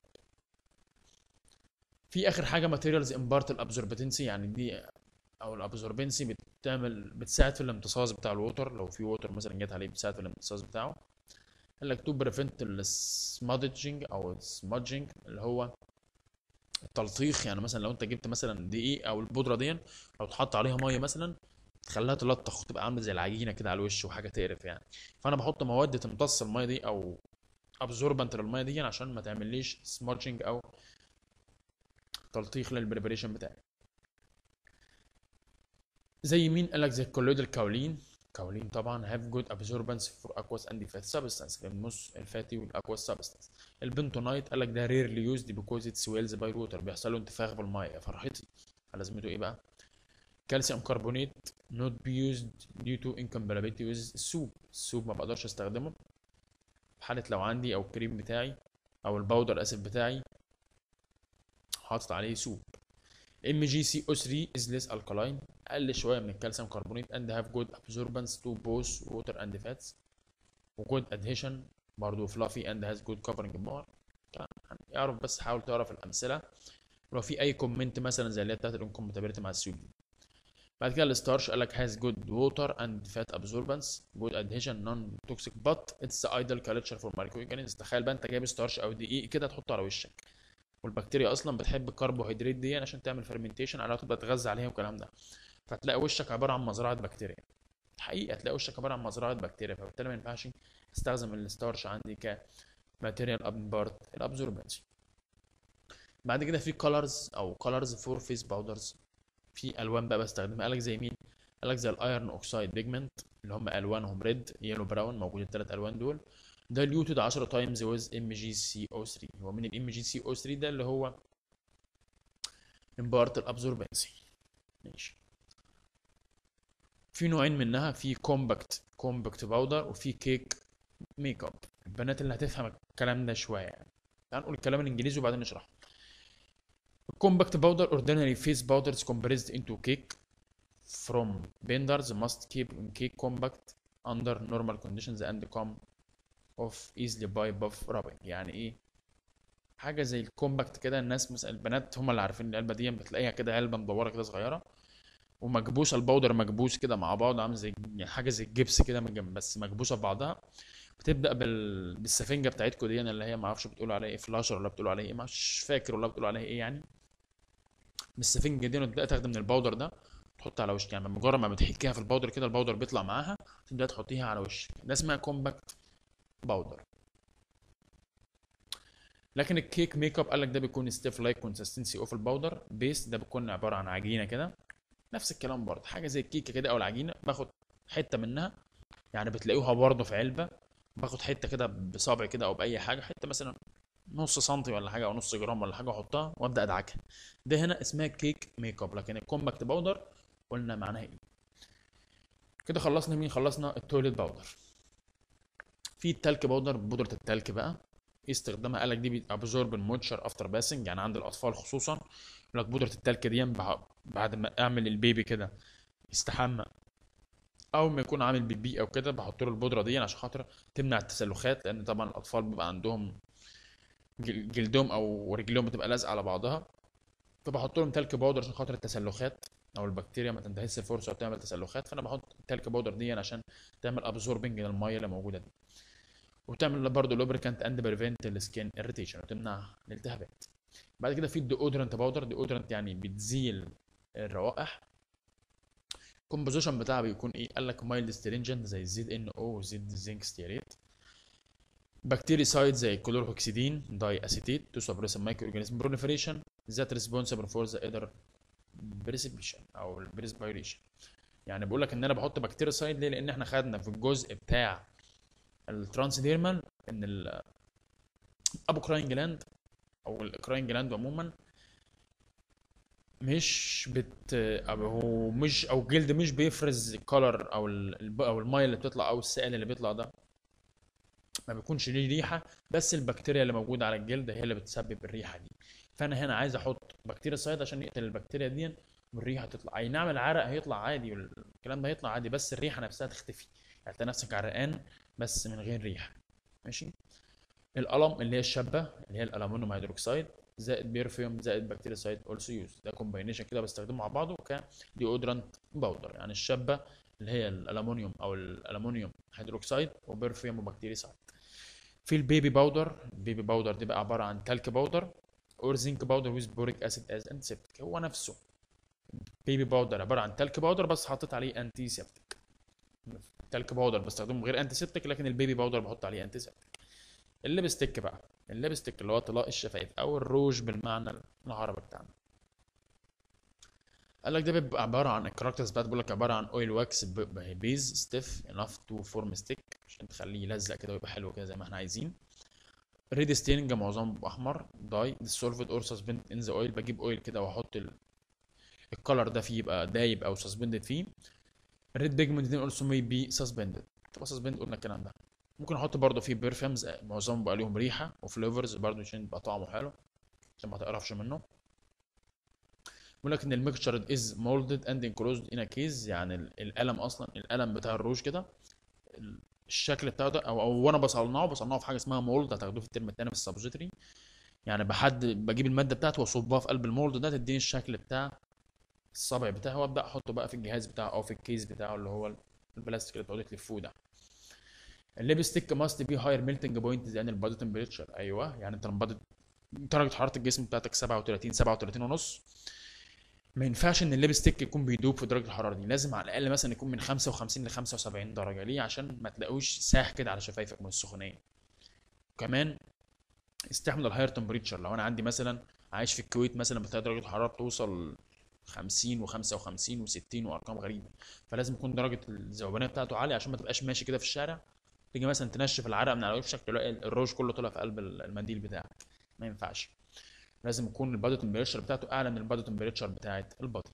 في اخر حاجه ماتيريالز امبارت الابزوربتنسي يعني دي او الابزوربنسي بتعمل بتساعد في الامتصاص بتاع الووتر لو في ووتر مثلا جت عليه بتساعد في الامتصاص بتاعه قال لك تو بريفنت السمادجنج او السمادجنج اللي هو التلطيخ يعني مثلا لو انت جبت مثلا دقيق او البودره دي لو تحط عليها ميه مثلا تخليها تلطخ وتبقى عامله زي العجينه كده على الوش وحاجه تقرف يعني فانا بحط مواد تمتص الميه دي او ابزوربنت للميه دي عشان ما تعمليش سمارجنج او تلطيخ للبريبريشن بتاعي زي مين قال لك زي الكولويدال كاولين كاولين طبعا هاف جود ابزوربنس فور اكواس اند فات سبستانس النص الفاتي والاكواس سبستانس البنتونايت قال لك ده ريرلي يوزد بيكوز ات سويلز باي ووتر بيحصل له انتفاخ بالميه فرحتي لازمته ايه بقى كالسيوم كربونيت not be used due to incompatibility with السوب السوب ما بقدرش استخدمه في حالة لو عندي او الكريم بتاعي او الباودر اسف بتاعي حاطط عليه سوب ام جي سي او 3 is less alkaline اقل شويه من الكالسيوم كربونيت and have good absorbance to both water and fats وجود adhesion برضه fluffy and has good covering power يعني اعرف بس حاول تعرف الامثله ولو في اي كومنت مثلا زي اللي هي بتاعت الانكومباتيبلتي مع السيول دي بعد كده الستارش قال لك has good water and fat absorbance good adhesion non toxic but it's the ideal culture for microorganisms تخيل بقى انت جايب ستارش او دقيق كده تحطه على وشك والبكتيريا اصلا بتحب الكربوهيدرات دي عشان تعمل فرمنتيشن على تبقى تغذى عليها والكلام ده فتلاقي وشك عباره عن مزرعه بكتيريا حقيقه تلاقي وشك عباره عن مزرعه بكتيريا فبالتالي ما ينفعش استخدم الستارش عندي كماتيريال اب بارت الابزوربنسي بعد كده في كولرز او كولرز فور فيس باودرز في الوان بقى بستخدمها قالك زي مين قالك زي الايرون اوكسايد بيجمنت اللي هم الوانهم ريد يلو براون موجود الثلاث الوان دول ده اليوتد 10 تايمز ويز ام جي سي او 3 هو من الام جي سي او 3 ده اللي هو امبارت الابزوربنسي ماشي في نوعين منها في كومباكت كومباكت باودر وفي كيك ميك اب البنات اللي هتفهم الكلام ده شويه يعني تعال نقول الكلام الانجليزي وبعدين نشرحه compact powder ordinary face powders compressed into cake from benders must keep in cake compact under normal conditions and come off easily by buff rubbing يعني ايه حاجه زي الكومباكت كده الناس مثلا البنات هم اللي عارفين العلبه دي بتلاقيها كده علبه مدوره كده صغيره ومكبوسه البودر مكبوس كده مع بعض عامل زي يعني حاجه زي الجبس كده من جنب بس مكبوسه ببعضها بتبدا بال... بالسفنجه بتاعتكم دي اللي هي ما اعرفش بتقولوا عليها ايه فلاشر ولا بتقولوا عليها ايه مش فاكر ولا بتقولوا عليها ايه يعني بالسفنجه دي وتبدا تاخد من الباودر ده تحط على وشك يعني مجرد ما بتحكيها في الباودر كده الباودر بيطلع معاها تبدا تحطيها على وشك ده اسمها كومباكت باودر لكن الكيك ميك اب قال لك ده بيكون ستيف لايك كونسستنسي اوف الباودر بيس ده بيكون عباره عن عجينه كده نفس الكلام برضه حاجه زي الكيكه كده او العجينه باخد حته منها يعني بتلاقوها برضه في علبه باخد حته كده بصابع كده او باي حاجه حته مثلا نص سنتي ولا حاجه او نص جرام ولا حاجه احطها وابدا ادعكها ده هنا اسمها كيك ميك اب لكن الكومباكت باودر قلنا معناها ايه كده خلصنا مين خلصنا التويليت باودر في التلك باودر بودره التلك بقى ايه استخدامها قالك دي بتابزورب الموتشر افتر باسنج يعني عند الاطفال خصوصا يقول لك بودره التلك دي بعد ما اعمل البيبي كده يستحمى او ما يكون عامل بيبي او كده بحط له البودره دي عشان خاطر تمنع التسلخات لان طبعا الاطفال بيبقى عندهم جلدهم او رجلهم بتبقى لازقه على بعضها فبحط لهم تلك باودر عشان خاطر التسلخات او البكتيريا ما تنتهزش الفرصه وتعمل تسلخات فانا بحط التلك باودر دي عشان تعمل ابزوربنج للميه اللي موجوده دي وتعمل برضه لوبريكانت اند بريفنت السكين اريتيشن وتمنع الالتهابات بعد كده في الديودرنت باودر ديودرنت يعني بتزيل الروائح الكومبوزيشن بتاعها بيكون ايه قال لك مايلد سترينجنت زي الزد ان او وزد زنك ستيريت بكتيريسايد زي كلوروهكسيدين داي اسيتيت تو سبريس المايكرو اورجانيزم بروليفريشن ذات ريسبونسبل فور ذا ايدر بريسبيشن او البريسبيريشن يعني بقول لك ان انا بحط بكتيريسايد ليه لان احنا خدنا في الجزء بتاع الترانسديرمال ان الابوكراين جلاند او الاكراين جلاند عموما مش بت او هو مش او الجلد مش بيفرز الكولر او ال... او الميه اللي بتطلع او السائل اللي بيطلع ده ما بيكونش ليه ريحه بس البكتيريا اللي موجوده على الجلد هي اللي بتسبب الريحه دي فانا هنا عايز احط بكتيريا صيد عشان يقتل البكتيريا دي والريحه تطلع اي نعم العرق هيطلع عادي والكلام ده هيطلع عادي بس الريحه نفسها تختفي يعني تلاقي نفسك عرقان بس من غير ريحه ماشي القلم اللي هي الشابه اللي هي الالومنيوم هيدروكسيد زائد بيرفيوم زائد بكتيريسايد اولسو يوز ده كومباينيشن كده بستخدمه مع بعضه كديودرنت باودر يعني الشابه اللي هي الالومنيوم او الالومنيوم هيدروكسيد وبرفيوم وبكتيريسايد في البيبي باودر البيبي باودر دي بقى عباره عن تلك باودر اور زنك باودر ويز بوريك اسيد از انتيسبتيك هو نفسه بيبي باودر عباره عن تلك باودر بس حطيت عليه انتي سيبتيك التلك باودر بستخدمه غير انتي سيبتيك لكن البيبي باودر بحط عليه انتي سيبتيك الليبستيك بقى الليبستيك اللي هو طلاء الشفايف او الروج بالمعنى العربي بتاعنا قال لك ده بيبقى عباره عن الكاركترز بقى بيقول لك عباره عن اويل واكس بيز ستيف انف تو فورم ستيك عشان تخليه يلزق كده ويبقى حلو كده زي ما احنا عايزين ريد ستينج معظمه احمر داي ديسولفد اور سسبند ان ذا اويل بجيب اويل كده واحط الكلر ده فيه يبقى دايب او سسبندد فيه الريد بيجمنت دي اولسو مي بي سسبندد تبقى سسبند قلنا الكلام ده ممكن احط برضه فيه بيرفيومز معظمهم بقى ليهم ريحه وفليفرز برضه عشان يبقى طعمه حلو عشان ما تقرفش منه بيقول لك ان الميكشر از مولدد اند انكلوزد ان كيز يعني القلم اصلا القلم بتاع الروج كده الشكل بتاعه ده او او وانا بصنعه بصنعه في حاجه اسمها مولد هتاخدوه في الترم الثاني في السبجيتري يعني بحد بجيب الماده بتاعته واصبها في قلب المولد ده تديني الشكل بتاع الصبع بتاعه وابدا احطه بقى في الجهاز بتاعه او في الكيس بتاعه اللي هو البلاستيك اللي بتقعدوا تلفوه ده الليبستيك ماست بي هاير ميلتنج بوينت زي البادي تمبريتشر ايوه يعني انت لما درجه حراره الجسم بتاعتك 37 37 ونص ما ينفعش ان الليبستيك يكون بيدوب في درجه الحراره دي لازم على الاقل مثلا يكون من 55 ل 75 درجه ليه عشان ما تلاقوش ساح كده على شفايفك من السخونيه كمان استحمل الهاير تمبريتشر لو انا عندي مثلا عايش في الكويت مثلا بتلاقي درجه الحراره بتوصل 50 و55 و60 وارقام غريبه فلازم يكون درجه الذوبانيه بتاعته عاليه عشان ما تبقاش ماشي كده في الشارع تيجي مثلا تنشف العرق من على وشك تلاقي الروج كله طلع في قلب المنديل بتاعك ما ينفعش لازم يكون البادي تمبريتشر بتاعته اعلى من البادي تمبريتشر بتاعت البادي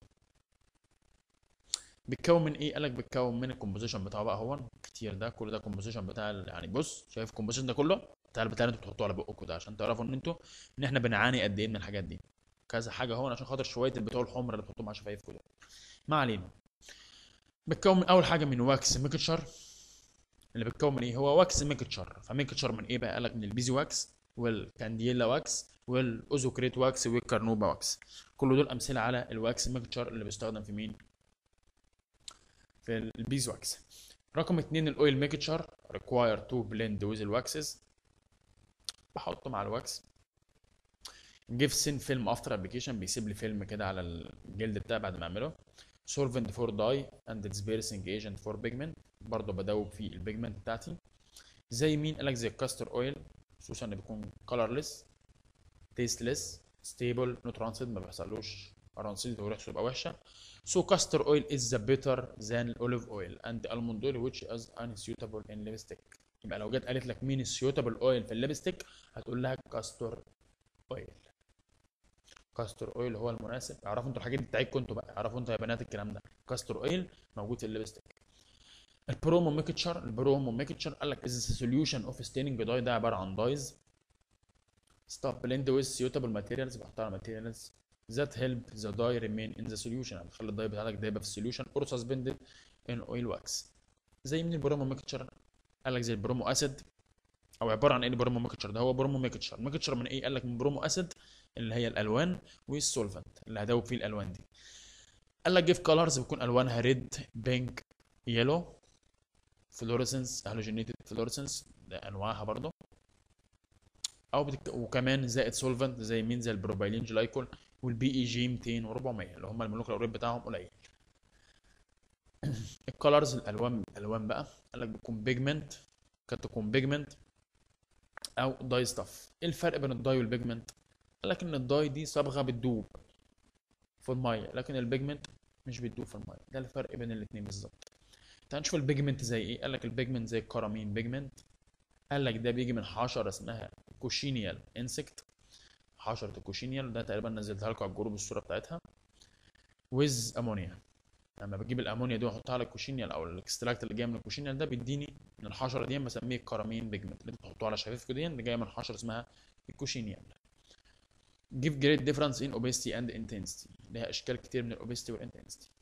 بيتكون من ايه قالك بيتكون من الكومبوزيشن بتاعه بقى هو كتير ده كل ده كومبوزيشن بتاع يعني بص شايف الكومبوزيشن ده كله بتاع البتاع اللي انتوا بتحطوه على بقكم ده عشان تعرفوا ان انتوا ان احنا بنعاني قد ايه من الحاجات دي كذا حاجه هون عشان خاطر شويه البتوع الحمر اللي بتحطوهم على شفايفكم دول ما علينا بتكون من اول حاجه من واكس ميكتشر اللي بتكون من ايه هو واكس ميكتشر فميكتشر من ايه بقى قالك من البيزي واكس والكانديلا واكس والاوزوكريت واكس والكارنوبا واكس كل دول امثله على الواكس ميكتشر اللي بيستخدم في مين في البيز واكس رقم اتنين الاويل ميكتشر require to blend with الواكسز بحطه مع الواكس جيف سين فيلم افتر ابلكيشن بيسيب لي فيلم كده على الجلد بتاعي بعد ما اعمله solvent for dye and dispersing agent for pigment برضه بدوب في البيجمنت بتاعتي زي مين قالك زي الكاستر اويل خصوصا انه بيكون colorless tasteless stable no rancid ما بيحصلوش رانسيد وريحته تبقى وحشه so castor oil is the better than olive oil and almond oil which is unsuitable in lipstick يبقى لو جت قالت لك مين السيوتابل اويل في الليبستيك هتقول لها كاستور اويل كاستور اويل هو المناسب اعرفوا انتوا الحاجات دي بتاعتكم انتوا بقى اعرفوا انتوا يا بنات الكلام ده كاستور اويل موجود في الليبستيك البرومو ميكتشر البرومو ميكتشر قال لك از سوليوشن اوف ستيننج داي ده عباره عن دايز ستوب بلند ويز سيوتابل ماتيريالز بختار ماتيريالز that help the dye remain in the solution يعني بتخلي الداي بتاعتك دايبه في السوليوشن or suspended in oil wax زي من البرومو ميكتشر قال لك زي البرومو اسيد او عباره عن ايه البرومو ميكتشر ده هو برومو ميكتشر ميكتشر من ايه قال لك من برومو اسيد اللي هي الالوان والسولفنت اللي هدوب فيه الالوان دي قال لك جيف كولرز بيكون الوانها ريد بينك يلو فلوريسنس هالوجينيتد فلوريسنس ده انواعها برضه او بتك... وكمان زائد سولفنت زي مين زي البروبايلين جلايكول والبي اي جي 200 و400 اللي هم المولكيولر ريت بتاعهم قليل الكولرز الالوان الالوان بقى قال لك بيكون بيجمنت قد تكون بيجمنت او داي ستاف ايه الفرق بين الداي والبيجمنت قال لك ان الداي دي صبغه بتدوب في الميه لكن البيجمنت مش بتدوب في الميه ده الفرق بين الاثنين بالظبط تعال نشوف البيجمنت زي ايه قال لك البيجمنت زي الكرامين بيجمنت قال لك ده بيجي من حشره اسمها كوشينيال انسكت حشره الكوشينيال ده تقريبا نزلتها لكم على الجروب الصوره بتاعتها ويز امونيا لما بجيب الامونيا دي واحطها على الكوشينيال او الاكستراكت اللي جاي من الكوشينيال ده بيديني من الحشره دي بسميه الكرامين بيجمنت اللي انتوا بتحطوه على شفايفكم دي اللي جايه من حشره اسمها الكوشينيال give great difference in obesity and intensity ليها اشكال كتير من الاوبستي والانتنسيتي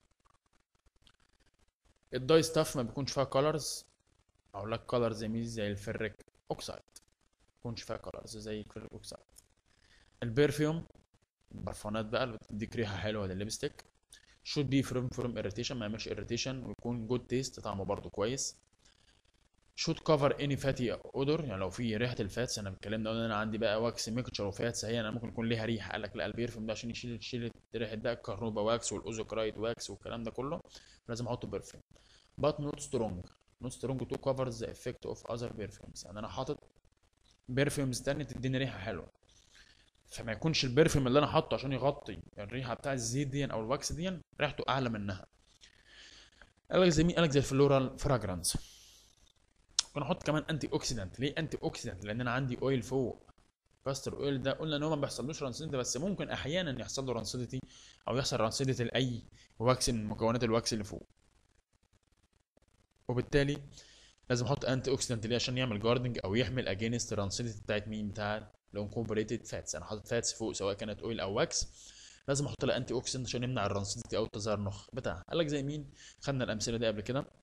الداي ستاف ما بيكونش فيها colors او لك colors زي مين زي الفريك اوكسايد ما بيكونش فيها colors زي الفريك اوكسايد البرفيوم البرفانات بقى اللي بتديك ريحه حلوه للليبستيك should be from from irritation ما يعملش irritation ويكون good taste طعمه برضو كويس should cover any fatty odor يعني لو في ريحه الفاتس انا اتكلمنا قلنا انا عندي بقى واكس ميكتشر وفاتس هي انا ممكن يكون ليها ريحه قال لك لا البرفيوم ده عشان يشيل يشيل ريحه بقى الكهرباء واكس والاوزوكرايد واكس والكلام ده كله لازم احطه برفيوم but not strong not strong to cover the effect of other perfumes يعني انا حاطط برفيومز تانية تديني ريحه حلوه فما يكونش البرفيوم اللي انا حاطه عشان يغطي الريحه بتاع الزيت دي او الواكس دي ريحته اعلى منها قال لك زي مين قال لك زي الفلورال فراجرانس ممكن احط كمان انتي اوكسيدنت ليه انتي اوكسيدنت لان انا عندي اويل فوق كاستر اويل ده قلنا ان هو ما بيحصلوش رانسيديتي بس ممكن احيانا يحصل له رانسيديتي او يحصل رانسيديتي لاي واكس من مكونات الواكس اللي فوق وبالتالي لازم احط انتي اوكسيدنت ليه عشان يعمل جاردنج او يحمل اجينست رانسيديتي بتاعت مين بتاع الانكوبريتد فاتس انا حاطط فاتس فوق سواء كانت اويل او واكس لازم احط لها انتي اوكسيدنت عشان يمنع الرانسيديتي او التزرنخ بتاعها قال لك زي مين خدنا الامثله دي قبل كده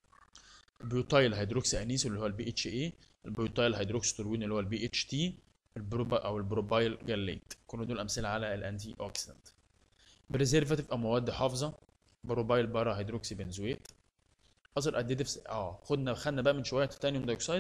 البيوتايل هيدروكسي انيس اللي هو البي اتش اي البيوتايل هيدروكسي تولوين اللي هو البي اتش تي البروبا او البروبايل جليت كل دول امثله على الانتي اوكسيدنت بريزيرفاتيف او مواد حافظه بروبايل بارا هيدروكسي بنزويت اذر اديتيفز اه خدنا خدنا بقى من شويه تيتانيوم دايوكسيد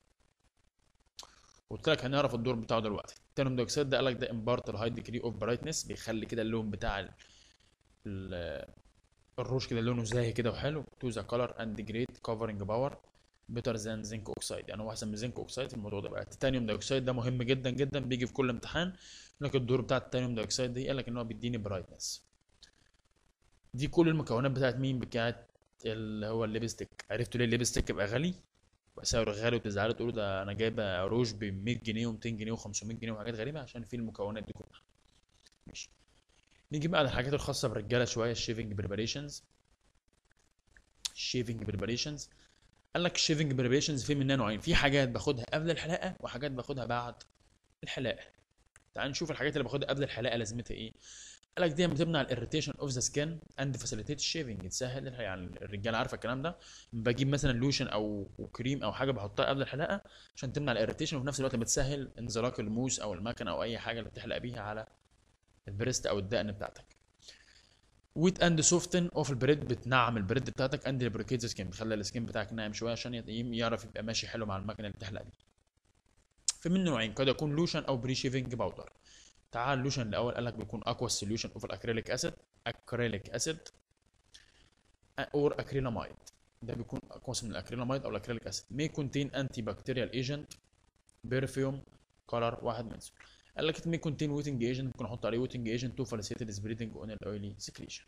قلت لك هنعرف الدور بتاعه دلوقتي التيتانيوم دايوكسيد ده قال لك ده امبارت الهاي ديجري اوف برايتنس بيخلي كده اللون بتاع ال- ال- الروش كده لونه زاهي كده وحلو تو ذا كولر اند جريت كفرنج باور بيتر ذان زنك اوكسايد يعني هو احسن من زنك اوكسايد في الموضوع ده بقى التيتانيوم دايوكسيد ده مهم جدا جدا بيجي في كل امتحان يقول لك الدور بتاع التيتانيوم دايوكسيد دي قال لك ان هو بيديني برايتنس دي كل المكونات بتاعت مين بتاعت اللي هو الليبستيك عرفتوا ليه الليبستيك يبقى غالي سعره غالي وتزعلوا تقولوا ده انا جايبه روج ب 100 جنيه و200 جنيه و500 جنيه وحاجات غريبه عشان فيه المكونات دي كلها ماشي نيجي بقى للحاجات الخاصه بالرجاله شويه الشيفنج بريباريشنز الشيفنج بريباريشنز قال لك الشيفنج بريباريشنز في منها نوعين في حاجات باخدها قبل الحلاقه وحاجات باخدها بعد الحلاقه تعال نشوف الحاجات اللي باخدها قبل الحلاقه لازمتها ايه قال لك دي بتمنع الاريتيشن اوف ذا سكين اند فاسيليتيت الشيفنج تسهل الح- يعني الرجاله عارفه الكلام ده بجيب مثلا لوشن او كريم او حاجه بحطها قبل الحلاقه عشان تمنع الاريتيشن وفي نفس الوقت بتسهل انزلاق الموس او المكنه او اي حاجه اللي بتحلق بيها على البريست او الدقن بتاعتك ويت اند سوفتن اوف البريد بتنعم البريد بتاعتك اند البريكيت سكين بتخلي السكين بتاعك ناعم شويه عشان يت- يعرف يبقى ماشي حلو مع المكنه اللي بتحلق بيها في منه نوعين قد يكون لوشن او بري شيفنج باودر تعال اللوشن الاول قال لك بيكون اقوى سوليوشن اوف الاكريليك اسيد اكريليك اسيد اور اكريلاميد ده بيكون اقوى من الاكريلاميد او الاكريليك اسيد may contain anti bacterial agent perfume color واحد من دول قال لك it may contain wetting agent ممكن احط عليه wetting agent to facilitate spreading on the oily secretion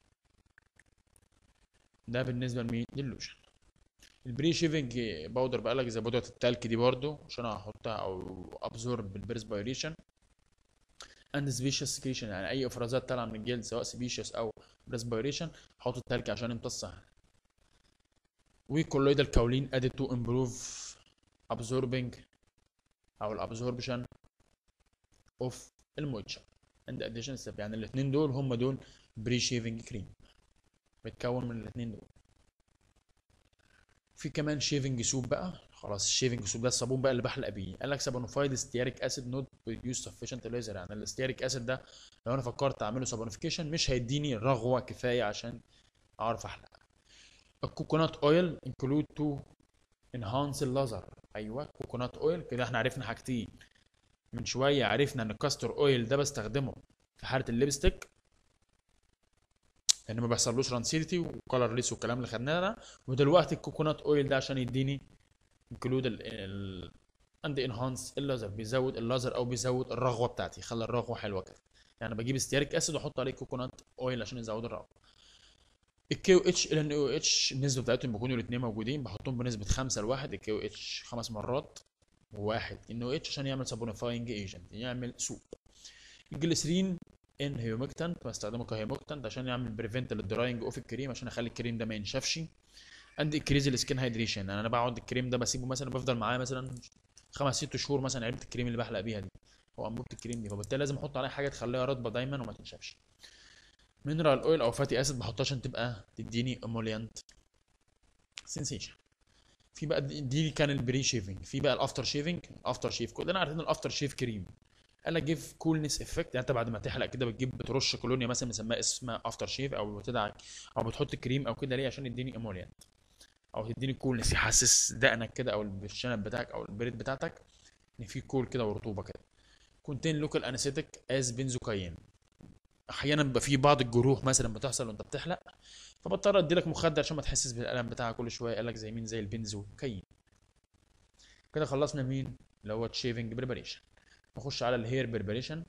ده بالنسبه لمين للوشن البري شيفنج باودر بقى لك زي بودره التلك دي برضو عشان احطها او ابزورب بالبرسبيريشن اند سبيشيس سكريشن يعني اي افرازات طالعه من الجلد سواء سبيشيس او برسبيريشن حط التلك عشان يمتصها وكولويدال كاولين ادد تو امبروف absorbing او الابزوربشن اوف المويتشر عند اديشن ستيب يعني الاثنين دول هم دول بري شيفنج كريم بيتكون من الاثنين دول في كمان شيفنج سوب بقى خلاص الشيفنج سوب ده الصابون بقى اللي بحلق بيه قال لك سابونيفايد ستياريك اسيد نوت بروديوس سفيشنت ليزر يعني الستياريك اسيد ده لو انا فكرت اعمله سابونيفيكيشن مش هيديني رغوه كفايه عشان اعرف احلق الكوكونات اويل انكلود تو انهانس الليزر ايوه كوكونات اويل كده احنا عرفنا حاجتين من شويه عرفنا ان الكاستر اويل ده بستخدمه في حاله الليبستيك لان ما بيحصلوش رانسيتي وكلر ليس والكلام اللي خدناه ده ودلوقتي الكوكونات اويل ده عشان يديني انكلود ال اند انهانس الليزر بيزود الليزر او بيزود الرغوه بتاعتي يخلي الرغوه حلوه كده يعني بجيب استياريك اسيد واحط عليه كوكونات اويل عشان يزود الرغوه الكي او اتش ال ان او اتش النسبه بتاعتهم بيكونوا الاثنين موجودين بحطهم بنسبه 5 لواحد الكي او اتش خمس مرات وواحد ان او اتش عشان يعمل سابونيفاينج ايجنت يعمل سوب الجليسرين ان هيومكتنت بستخدمه كهيومكتنت عشان يعمل بريفنت للدراينج اوف الكريم عشان اخلي الكريم ده ما ينشفش عندي انكريز السكين هايدريشن يعني انا بقعد الكريم ده بسيبه مثلا بفضل معاه مثلا خمس ست شهور مثلا علبه الكريم اللي بحلق بيها دي او انبوبه الكريم دي فبالتالي لازم احط عليها حاجه تخليها رطبه دايما وما تنشفش مينرال اويل او فاتي اسيد بحطها عشان تبقى تديني اموليانت سنسيشن في بقى دي, دي كان البري شيفنج في بقى الافتر شيفنج افتر شيف كلنا عارفين الافتر شيف كريم قال لك جيف كولنس افكت يعني انت بعد ما تحلق كده بتجيب بترش كولونيا مثلا مسماها اسمها افتر شيف او بتدعك او بتحط كريم او كده ليه عشان يديني اموليانت او تديني كولنس يحسس دقنك كده او الشنب بتاعك او البريد بتاعتك ان في كول كده ورطوبه كده كونتين لوكال انستيك از بنزوكاين احيانا بيبقى في بعض الجروح مثلا بتحصل وانت بتحلق فبضطر ادي لك مخدر عشان ما تحسس بالالم بتاعها كل شويه قال لك زي مين زي البنزوكاين كده خلصنا مين اللي هو الشيفنج بريباريشن نخش على الهير بريباريشن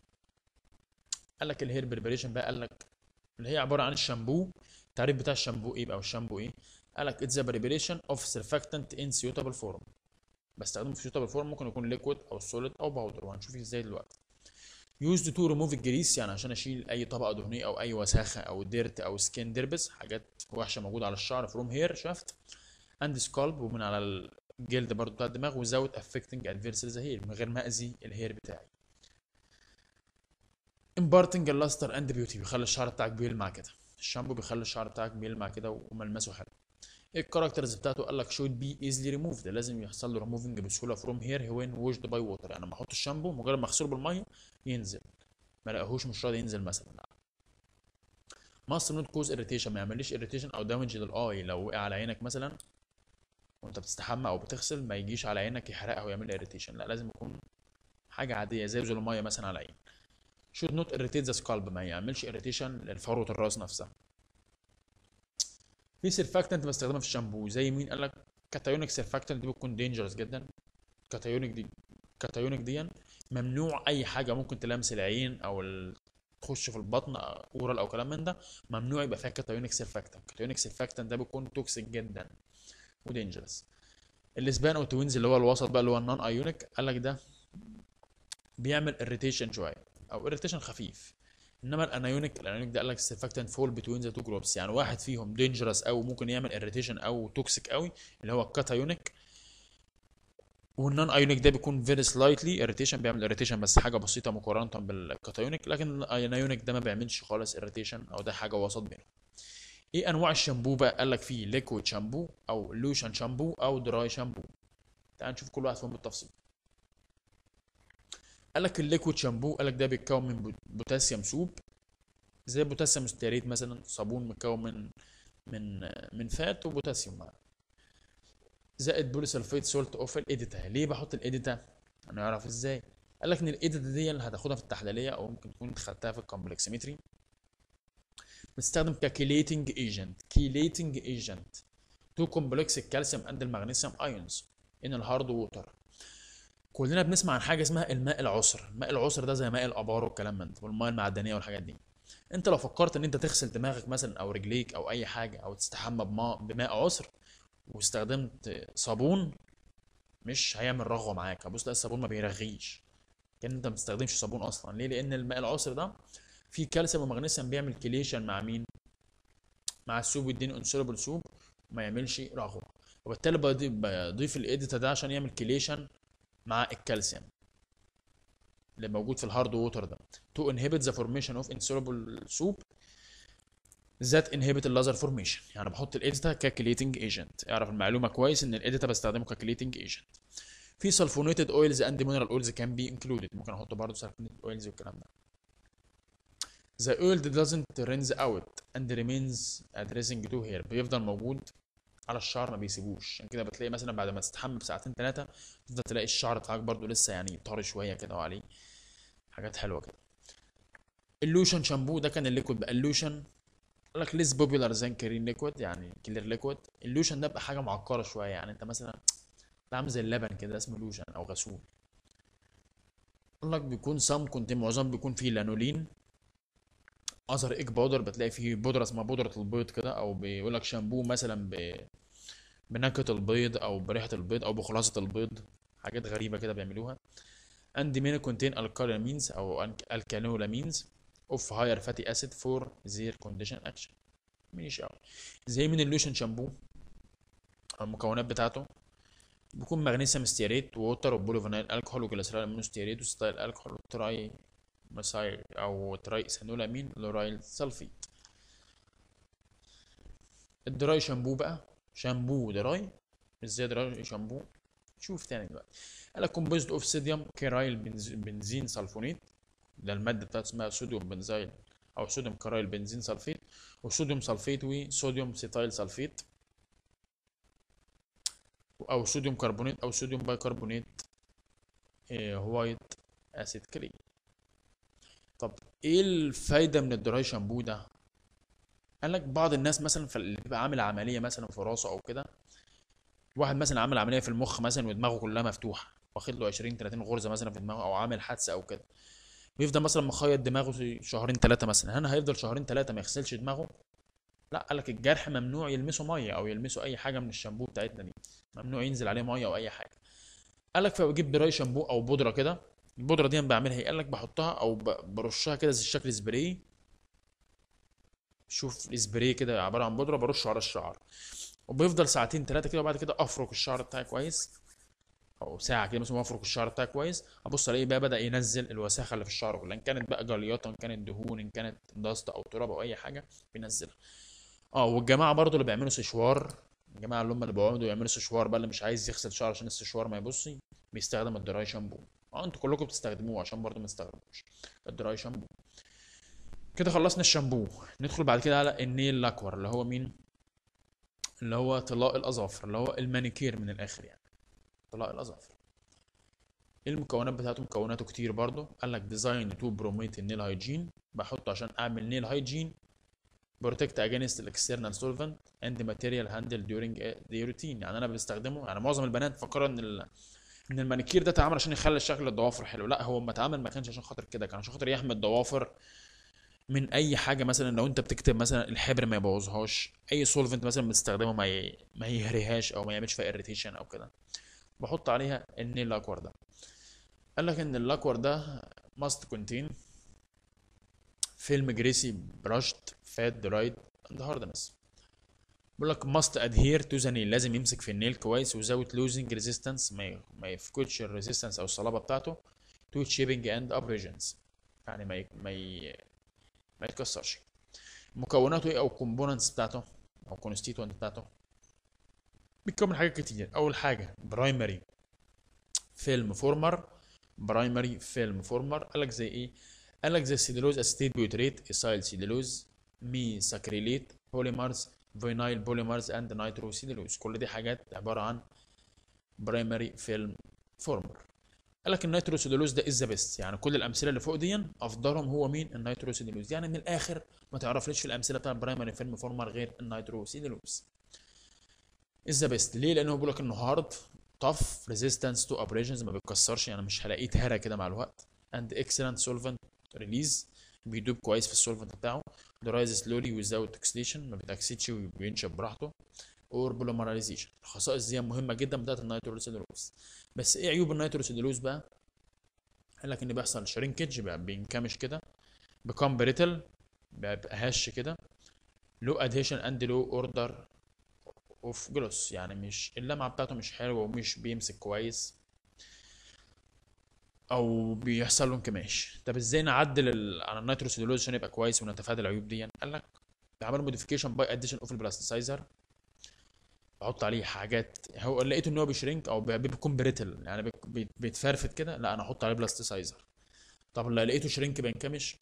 قال لك الهير بريباريشن بقى قال لك اللي هي عباره عن الشامبو التعريف بتاع الشامبو ايه بقى والشامبو ايه قال لك اتس بريباريشن اوف سيرفاكتنت ان سيوتابل فورم بستخدمه في سيوتابل فورم ممكن يكون ليكويد او سوليد او باودر وهنشوف ازاي دلوقتي يوزد تو ريموف الجريس يعني عشان اشيل اي طبقه دهنيه او اي وساخه او ديرت او سكين ديربس حاجات وحشه موجوده على الشعر فروم هير شفت اند سكالب ومن على الجلد برضو بتاع الدماغ وزاوت افكتنج ادفيرسلي ذا هير من غير ما اذي الهير بتاعي امبارتنج اللاستر اند بيوتي بيخلي الشعر بتاعك بيلمع كده الشامبو بيخلي الشعر بتاعك بيلمع كده وملمسه حلو ايه الكاركترز بتاعته قال لك should be easily removed لازم يحصل له removing بسهوله from here when washed by water يعني لما احط الشامبو مجرد ما اغسله بالميه ينزل ما لقاهوش مش راضي ينزل مثلا لا must not cause irritation ما يعمليش irritation او damage للاي لو وقع على عينك مثلا وانت بتستحمى او بتغسل ما يجيش على عينك يحرقها ويعمل irritation لا لازم يكون حاجه عاديه زي نزول الميه مثلا على العين should not irritate the scalp ما يعملش irritation لفروه الراس نفسها في سيرفاكتنت بستخدمها في الشامبو زي مين قال لك كاتايونيك سيرفاكتنت دي بتكون دينجرس جدا كاتايونيك دي كاتايونيك دي ممنوع اي حاجه ممكن تلامس العين او ال... تخش في البطن اورال او كلام من ده ممنوع يبقى فيها كاتايونيك سيرفاكتنت كاتايونيك سيرفاكتنت ده بيكون توكسيك جدا ودينجرس الاسبان او توينز اللي هو الوسط بقى اللي هو النون ايونيك قال لك ده بيعمل اريتيشن شويه او اريتيشن خفيف انما الانايونيك الانايونيك ده قال لك السيرفاكتنت فول بتوين ذا تو جروبس يعني واحد فيهم دينجرس او ممكن يعمل اريتيشن او توكسيك قوي اللي هو الكاتايونيك والنون ايونيك ده بيكون فيري سلايتلي اريتيشن بيعمل اريتيشن بس حاجه بسيطه مقارنه بالكاتايونيك لكن الانايونيك ده ما بيعملش خالص اريتيشن او ده حاجه وسط بينهم ايه انواع الشامبو بقى قال لك فيه ليكويد شامبو او لوشن شامبو او دراي شامبو تعال نشوف كل واحد فيهم بالتفصيل قال لك الليكويد شامبو قال لك ده بيتكون من بوتاسيوم سوب زي بوتاسيوم ستيريت مثلا صابون متكون من من من فات وبوتاسيوم معاه زائد بوليسلفيت سولت اوف الاديتا ليه بحط الاديتا هنعرف ازاي قال لك ان الاديتا دي اللي هتاخدها في التحليليه او ممكن تكون خدتها في الكومبلكسيمتري بتستخدم ككيليتنج ايجنت كيليتنج ايجنت تو كومبلكس الكالسيوم اند المغنيسيوم ايونز ان الهارد ووتر كلنا بنسمع عن حاجه اسمها الماء العسر الماء العسر ده زي ماء الابار والكلام من ده والماء المعدنيه والحاجات دي انت لو فكرت ان انت تغسل دماغك مثلا او رجليك او اي حاجه او تستحمى بماء بماء عسر واستخدمت صابون مش هيعمل رغوه معاك هبص تلاقي الصابون ما بيرغيش كان انت ما بتستخدمش صابون اصلا ليه لان الماء العسر ده فيه كالسيوم ومغنيسيوم بيعمل كليشن مع مين مع السوب يديني انسولبل سوب وما يعملش رغوه وبالتالي بضيف الاديتا ده عشان يعمل كليشن مع الكالسيوم اللي موجود في الهارد ووتر ده to inhibit the formation of insoluble soup that inhibit اللازر فورميشن يعني بحط الاديتا ككليتنج ايجنت اعرف المعلومه كويس ان الاديتا بستخدمه ككليتنج ايجنت في سلفونيتد اويلز اند مينرال اويلز كان بي انكلودد ممكن احط برضه سلفونيتد اويلز والكلام ده The oil doesn't rinse out and remains addressing to hair بيفضل موجود على الشعر ما بيسيبوش عشان كده بتلاقي مثلا بعد ما تستحمى بساعتين ثلاثه تفضل تلاقي الشعر بتاعك برضو لسه يعني طري شويه كده وعليه حاجات حلوه كده اللوشن شامبو ده كان الليكويد بقى اللوشن قال لك ليس بوبيلار زان كريم ليكويد يعني كلير ليكويد اللوشن ده بقى حاجه معقره شويه يعني انت مثلا ده عامل زي اللبن كده اسمه لوشن او غسول قال لك بيكون سام كنت معظم بيكون فيه لانولين اثر ايج باودر بتلاقي فيه بودره اسمها بودره البيض كده او بيقول لك شامبو مثلا ب بنكهه البيض او بريحه البيض او بخلاصه البيض حاجات غريبه كده بيعملوها and may contain alkylamines او alkanolamines of higher fatty acid for their condition action ماشي قوي زي من اللوشن شامبو المكونات بتاعته بيكون مغنيسيوم ستيريت ووتر وبوليفينيل الكحول وجليسرول امينو ستيريت وستايل الكحول وتراي مسايل او تراي سانولامين لورايل سلفيت الدراي شامبو بقى شامبو دراي ازاي دراي شامبو شوف تاني دلوقتي قال لك كومبوزد اوف صوديوم كيرايل بنزين سلفونيت ده الماده بتاعت اسمها صوديوم بنزايل او صوديوم كيرايل بنزين سلفيت وصوديوم سلفيت وصوديوم سيتايل سلفيت او صوديوم كربونات او صوديوم بايكربونات إيه وايت اسيد كريم طب ايه الفايده من الدراي شامبو ده قال لك بعض الناس مثلا في اللي بيبقى عامل عمليه مثلا في راسه او كده واحد مثلا عامل عمليه في المخ مثلا ودماغه كلها مفتوحه واخد له 20 30 غرزه مثلا في دماغه او عامل حادثه او كده بيفضل مثلا مخيط دماغه شهرين ثلاثه مثلا هنا هيفضل شهرين ثلاثه ما يغسلش دماغه لا قال لك الجرح ممنوع يلمسه ميه او يلمسه اي حاجه من الشامبو بتاعتنا دي ممنوع ينزل عليه ميه او اي حاجه قال لك فبجيب دراي شامبو او بودره كده البودره دي انا بعملها ايه قال لك بحطها او برشها كده زي شكل سبراي شوف السبراي كده عباره عن بودره برشه على الشعر وبيفضل ساعتين ثلاثه كده وبعد كده افرك الشعر بتاعي كويس او ساعه كده مثلا افرك الشعر بتاعي كويس ابص الاقيه بقى بدا ينزل الوساخه اللي في الشعر كلها ان كانت بقى جليطه ان كانت دهون ان كانت دست او تراب او اي حاجه بينزلها اه والجماعه برضو اللي بيعملوا سشوار الجماعه اللي هم اللي بيقعدوا يعملوا سشوار بقى اللي مش عايز يغسل شعره عشان السشوار ما يبصي بيستخدم الدراي شامبو اه انتوا كلكم بتستخدموه عشان برضه ما تستخدموش الدراي شامبو كده خلصنا الشامبو ندخل بعد كده على النيل لاكور اللي هو مين اللي هو طلاء الاظافر اللي هو المانيكير من الاخر يعني طلاء الاظافر المكونات بتاعته مكوناته كتير برضه قال لك ديزاين تو بروميت النيل هايجين بحطه عشان اعمل نيل هايجين بروتكت اجينست الاكسترنال سولفنت اند ماتيريال هاندل ديورنج ذا روتين يعني انا بستخدمه يعني معظم البنات فكروا ان ال... ان المانيكير ده اتعمل عشان يخلي شكل الضوافر حلو لا هو ما اتعمل ما كانش عشان خاطر كده كان عشان خاطر يحمي الضوافر من اي حاجه مثلا لو انت بتكتب مثلا الحبر ما يبوظهاش اي سولفنت مثلا بتستخدمه ما ي... ما يهريهاش او ما يعملش فيها اريتيشن او كده بحط عليها النيل لاكور ده قال لك ان اللاكور ده must contain فيلم جريسي براشت فات درايد اند هاردنس بيقول لك must adhere to the nail لازم يمسك في النيل كويس without losing resistance ما ي- ما يفقدش الريزيستنس او الصلابه بتاعته to shaping and abrasions يعني ما ي... ما ي... ما يتكسرش مكوناته ايه او components بتاعته او constituent بتاعته بيتكون من حاجات كتير اول حاجه برايمري فيلم فورمر برايمري فيلم فورمر قال لك زي ايه قال لك زي السيلولوز اسيتيت بيوتريت اسايل سيلولوز مي ساكريليت بوليمرز فينايل بوليمرز اند نايترو سيلولوز كل دي حاجات عباره عن برايمري فيلم فورمر قال لك النيترو سيلولوز ده از ذا بيست يعني كل الامثله اللي فوق دي افضلهم هو مين النيترو سيلولوز يعني من الاخر ما تعرفليش في الامثله بتاع البرايمري فيلم فورمر غير النيترو سيلولوز از ذا بيست ليه لانه بيقول لك انه هارد tough resistance to abrasions ما بيتكسرش يعني مش هلاقيه اتهرى كده مع الوقت and excellent solvent release بيدوب كويس في السولفنت بتاعه dries slowly without oxidation ما بيتأكسدش وبينشف براحته or polymerization الخصائص دي مهمة جدا بتاعت النيتروسيلولوز بس ايه عيوب النيتروسيلولوز بقى قال لك ان بيحصل شرينكج بقى بينكمش كده become brittle بيبقى هش كده low adhesion and low order اوف جلوس يعني مش اللمعه بتاعته مش حلوه ومش بيمسك كويس او بيحصل له انكماش طب ازاي نعدل ال... على النيتروسيلولوز عشان يبقى كويس ونتفادى العيوب دي قال لك بعمل موديفيكيشن باي اديشن اوف البلاستيسايزر بحط عليه حاجات هو لقيته ان هو بيشرينك او بي- بيكون بريتل يعني بيك- بي- بيتفرفت كده لا انا احط عليه بلاستيسايزر طب لو لقيته شرينك بينكمش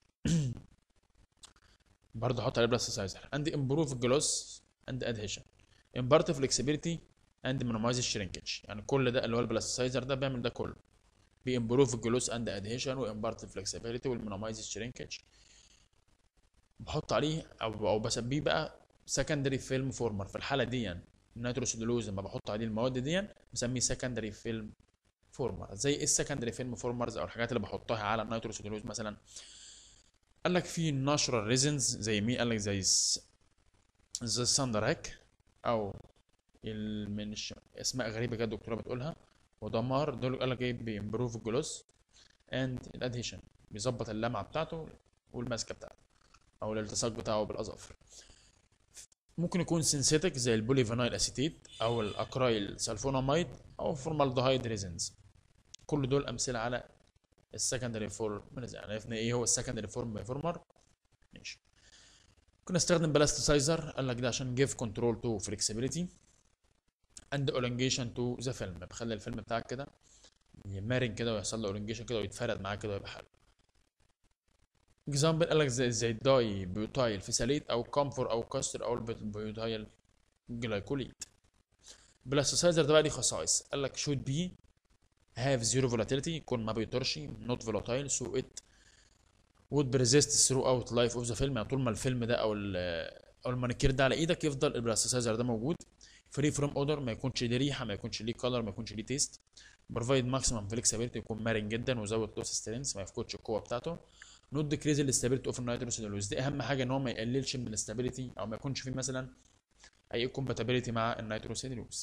برضه احط عليه بلاستيسايزر اند امبروف جلوس اند ادهيشن امبارت فلكسبيليتي اند مينيمايز الشرينكج يعني كل ده اللي هو البلاستيسايزر ده بيعمل ده كله بيمبروف الجلوس اند ادهيشن وامبارت فلكسبيليتي والمينيمايز الشرينكج بحط عليه او او بسميه بقى سكندري فيلم فورمر في الحاله دي يعني النيتروسيلولوز لما بحط عليه المواد دي بسميه سكندري فيلم فورمر زي ايه السكندري فيلم فورمرز او الحاجات اللي بحطها على النيتروسيلولوز مثلا قال لك في ناشرال ريزنز زي مين قال لك زي الس- زي الساندراك او ال- من الش... اسماء غريبه كده الدكتوره بتقولها ودمار دول قال لك ايه بيمبروف الجلوس اند الادهيشن بيظبط اللمعه بتاعته والماسكه بتاعته او الالتصاق بتاعه بالاظافر ممكن يكون سينثيتك زي البوليفينايل اسيتيت او الاكرايل سلفوناميد او فورمالدهايد ريزنز كل دول امثله على السكندري فورم يعني عرفنا ايه هو السكندري فورم فورمر ماشي ممكن استخدم بلاستيسايزر قال لك ده عشان جيف كنترول تو فليكسيبيليتي اند اولونجيشن تو ذا فيلم بخلي الفيلم بتاعك كده يمرن كده ويحصل له اولونجيشن كده ويتفرد معاك كده ويبقى حلو اكزامبل قال لك زي زي الداي بيوتايل فيساليت او كامفور او كاستر او البيوتايل جلايكوليت بلاستيسايزر ده بقى ليه خصائص قال لك should be have zero volatility يكون ما بيطرش not volatile so it would persist throughout life of the film يعني طول ما الفيلم ده او ال- او المانيكير ده على ايدك يفضل البلاستيسايزر ده موجود فري فروم اودر ما يكونش ليه ريحه ما يكونش ليه كلر ما يكونش ليه تيست بروفايد ماكسيمم فليكسبيليتي يكون مرن جدا وزود لوس سترينث ما يفقدش القوه بتاعته نوت ديكريز الاستابيليتي اوف النيتروسيلولوز دي اهم حاجه ان هو ما يقللش من الاستابيليتي او ما يكونش فيه مثلا اي كومباتيبيليتي مع النيتروسيلولوز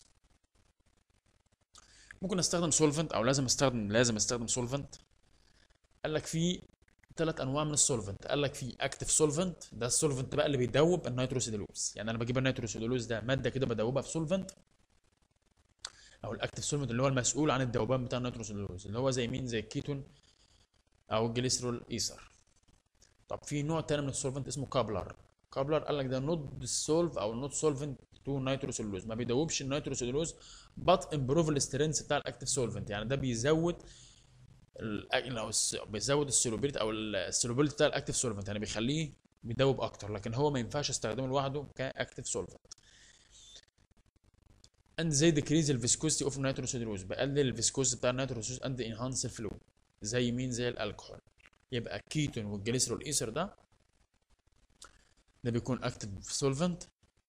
ممكن استخدم سولفنت او لازم استخدم لازم استخدم سولفنت قال لك في ثلاث انواع من السولفنت قال لك في اكتف سولفنت ده السولفنت بقى اللي بيدوب النيتروسيلولوز يعني انا بجيب النيتروسيلولوز ده ماده كده بدوبها في سولفنت او الاكتف سولفنت اللي هو المسؤول عن الذوبان بتاع النيتروسيلولوز اللي هو زي مين زي الكيتون او الجليسرول ايثر طب في نوع تاني من السولفنت اسمه كابلر كابلر قال لك ده نوت سولف او نوت سولفنت تو نيتروسيلولوز ما بيدوبش النيتروسيلولوز بط امبروف السترينث بتاع الاكتيف سولفنت يعني ده بيزود ال- او الس- بيزود السولوبيليتي او السولوبيليتي بتاع الاكتيف سولفنت يعني بيخليه بيدوب اكتر لكن هو ما ينفعش استخدمه لوحده كاكتيف سولفنت and they decrease the viscosity of nitrocellulose بقلل الفيسكوز بتاع النيتروسيلولوز and enhance الفلو زي مين زي الالكحول يبقى الكيتون والجليسرول ايثر ده ده بيكون اكتف سولفنت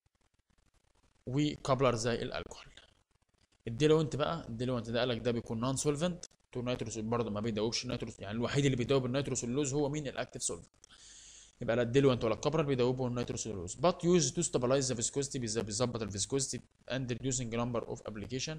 وكابلر زي الالكحول الديلوانت بقى الديلوانت ده قالك ده بيكون نون سولفنت تو نيتروس برضه ما بيدوبش النيتروس يعني الوحيد اللي بيدوب النيتروسيلوز هو مين الاكتف سولفنت يبقى لا الديلوانت ولا الكابرال بيدوبوا النيتروسيلوز but used to stabilize the viscosity بيز- بيظبط الفيسكوستي and reducing number of application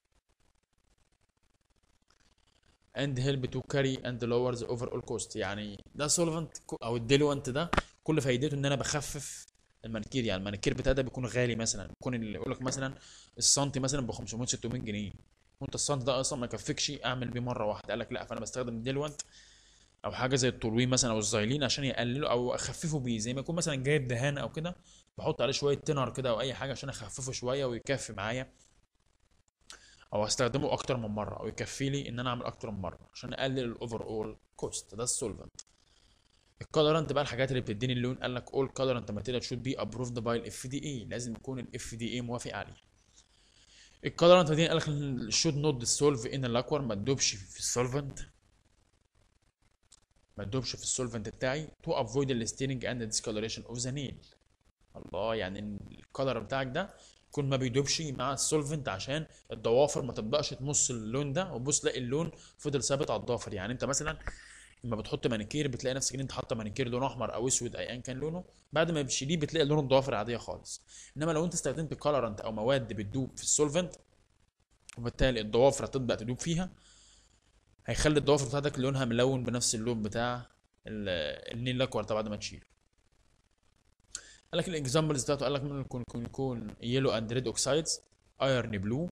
and help to carry and lower the overall cost يعني ده سولفنت او الديلوانت ده كل فايدته ان انا بخفف المانيكير يعني المانيكير بتاعي ده بيكون غالي مثلا بيكون اللي يقول لك مثلا السنتي مثلا ب 500 600 جنيه وانت السنتي ده اصلا ما يكفيكش اعمل بيه مره واحده قال لك لا فانا بستخدم الديلوانت او حاجه زي التولوين مثلا او الزايلين عشان يقللوا او اخففوا بيه زي ما يكون مثلا جايب دهان او كده بحط عليه شويه تنر كده او اي حاجه عشان اخففه شويه ويكفي معايا او استخدمه اكتر من مره او يكفي لي ان انا اعمل اكتر من مره عشان اقلل الاوفر اول كوست ده السولفنت الكالرنت بقى الحاجات اللي بتديني اللون قال لك اول كالرنت ماتيريال شود بي ابروفد باي الاف دي اي لازم يكون الاف دي اي موافق عليه الكالرنت ماتيريال قال لك شود نوت ديسولف ان الاكوار ما تدوبش في السولفنت ما تدوبش في السولفنت بتاعي تو افويد الستيننج اند ديسكولريشن اوف ذا نيل الله يعني ان الكالر بتاعك ده يكون ما بيدوبش مع السولفنت عشان الضوافر ما تبداش تمص اللون ده وتبص تلاقي اللون فضل ثابت على الضوافر يعني انت مثلا لما بتحط مانيكير بتلاقي نفسك ان انت حاطه مانيكير لونه احمر او اسود ايا كان لونه بعد ما بتشيليه بتلاقي لون الضوافر عاديه خالص انما لو انت استخدمت كالرنت او مواد بتدوب في السولفنت وبالتالي الضوافر هتبدا تدوب فيها هيخلي الضوافر بتاعتك لونها ملون بنفس اللون بتاع ال- النيل لاكوار ده بعد ما تشيله قال لك الاكزامبلز بتاعته قال لك ممكن يكون يكون يلو اند ريد اوكسايدز ايرن بلو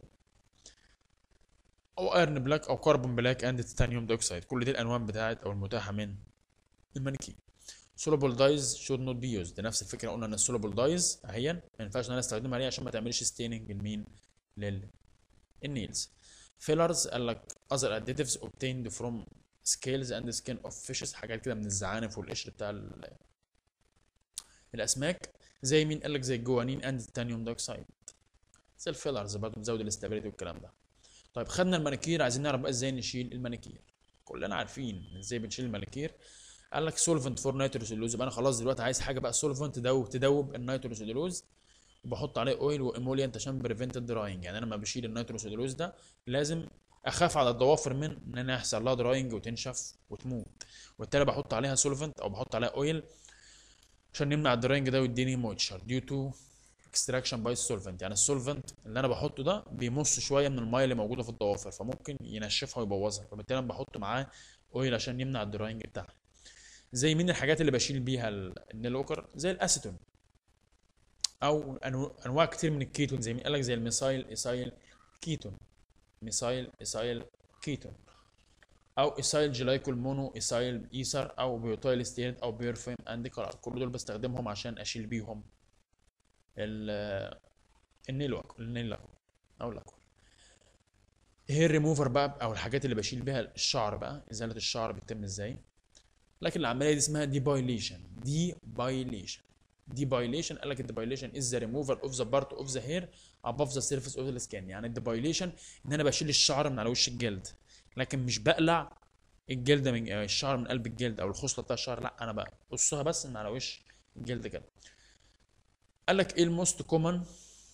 او ايرن بلاك او كربون بلاك اند تيتانيوم دايوكسيد كل دي الالوان بتاعت او المتاحه من المانيكير سولوبل دايز شود نوت بي يوزد نفس الفكره قلنا ان السولوبل دايز اهيا ما ينفعش ان انا استخدمها ليه عشان ما تعملش ستيننج لمين للنيلز فيلرز قال لك other additives obtained from scales and skin of fishes حاجات كده من الزعانف والقشر بتاع ال- الاسماك زي مين قال لك زي الجوانين اند تيتانيوم دايوكسيد زي الفيلرز برضه بتزود الاستابيليتي والكلام ده طيب خدنا المانيكير عايزين نعرف بقى ازاي نشيل المانيكير كلنا عارفين ازاي بنشيل المانيكير قال لك سولفنت فور نيتروسيلوز يبقى انا خلاص دلوقتي عايز حاجه بقى سولفنت تدوب تدوب النيتروسيلوز وبحط عليه اويل وايموليانت عشان بريفنت الدراينج يعني انا لما بشيل النيتروسيلوز ده لازم اخاف على الضوافر من ان انا يحصل لها دراينج وتنشف وتموت وبالتالي بحط عليها سولفنت او بحط عليها اويل عشان يمنع الدراينج ده ويديني مويتشر ديو تو اكستراكشن باي السولفنت يعني السولفنت اللي انا بحطه ده بيمص شويه من الميه اللي موجوده في الضوافر فممكن ينشفها ويبوظها فبالتالي انا بحط معاه اويل عشان يمنع الدراينج بتاعها زي مين الحاجات اللي بشيل بيها ال- النيل اوكر زي الاسيتون او أنو- انواع كتير من الكيتون زي مين قال لك زي الميثايل ايثايل كيتون ميثايل ايثايل كيتون او ايثايل جلايكول مونو ايثايل ايثر او بيوتايل ستيرد او بيرفيم اند كلر كل دول بستخدمهم عشان اشيل بيهم ال- النيل واكل النيل لاكول او لاكول هير ريموفر بقى او الحاجات اللي بشيل بيها الشعر بقى ازاله الشعر بتتم ازاي لكن العمليه دي اسمها ديبايليشن ديبايليشن ديبايليشن قال لك الديبايليشن از ذا ريموفال اوف ذا بارت اوف ذا هير اباف ذا سيرفيس اوف ذا سكين يعني الديبايليشن ان انا بشيل الشعر من على وش الجلد لكن مش بقلع الجلد من آه، الشعر من قلب الجلد او الخصله بتاع الشعر لا انا بقصها بس من على وش الجلد كده قال لك ايه الموست كومن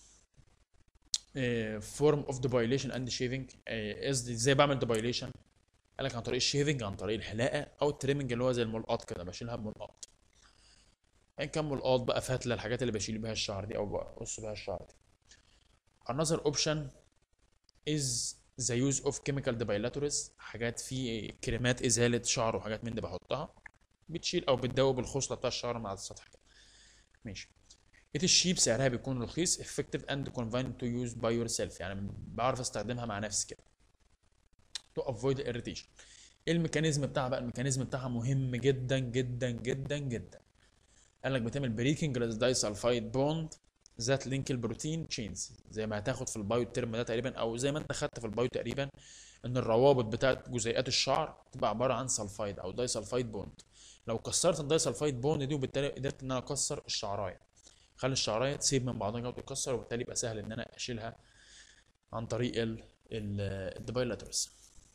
فورم اوف ديبايليشن اند شيفنج قصدي ازاي بعمل ديبايليشن قال لك عن طريق الشيفنج عن طريق الحلاقه او التريمنج اللي هو زي الملقاط كده بشيلها بملقاط ان كان ملقاط بقى فتله الحاجات اللي بشيل بيها الشعر دي او بقص بيها الشعر دي another option is the use of chemical depilators حاجات في كريمات ازاله شعر وحاجات من دي بحطها بتشيل او بتدوب الخصله بتاع الشعر مع السطح كده ماشي it is cheap سعرها بيكون رخيص effective and convenient to use by yourself يعني بعرف استخدمها مع نفسي كده to avoid irritation ايه الميكانيزم بتاعها بقى الميكانيزم بتاعها مهم جدا جدا جدا جدا قال لك بتعمل بريكنج للدايسلفايد بوند ذات لينك البروتين تشينز زي ما هتاخد في البايو الترم ده تقريبا او زي ما انت خدت في البايو تقريبا ان الروابط بتاعت جزيئات الشعر تبقى عباره عن سلفايد او داي سلفايد بوند لو كسرت الداي سلفايد بوند دي وبالتالي قدرت ان انا اكسر الشعرايه خلي الشعرايه تسيب من بعضها كده وتتكسر وبالتالي يبقى سهل ان انا اشيلها عن طريق ال الدبايلاترز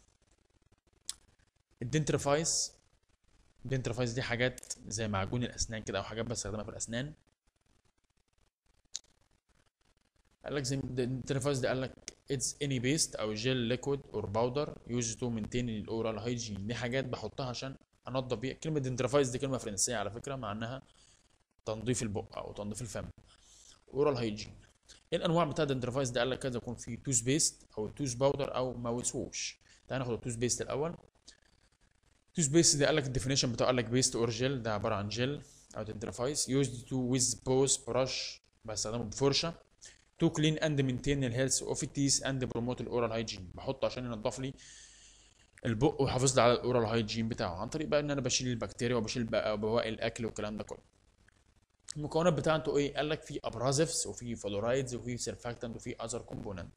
الدنترفايس الدنترفايس دي حاجات زي معجون الاسنان كده او حاجات بستخدمها في الاسنان قال لك زي الدنترفايس ده قال لك اتس اني بيست او جيل ليكويد اور باودر يوز تو مينتين الاورال هايجين دي حاجات بحطها عشان انضف بيها كلمه دنترفايس دي كلمه فرنسيه على فكره معناها تنظيف البق او تنظيف الفم اورال هايجين ايه الانواع بتاع الدنترفايس ده قال لك كذا يكون في توز بيست او توز باودر او ماوس ووش تعال ناخد التوز بيست الاول توز بيست ده قال لك الديفينيشن بتاعه قال لك بيست اور جيل ده عباره عن جيل او دنترفايس يوزد تو ويز بوز براش بستخدمه بفرشه تو كلين اند مينتين الهيلث اوف التيس اند بروموت الاورال هايجين بحطه عشان ينضف لي البق ويحافظ لي على الاورال هايجين بتاعه عن طريق بقى ان انا بشيل البكتيريا وبشيل بقى بواقي الاكل والكلام ده كله المكونات بتاعته ايه قال لك في ابرازفز وفي فلورايدز وفي سيرفاكتنت وفي اذر كومبوننت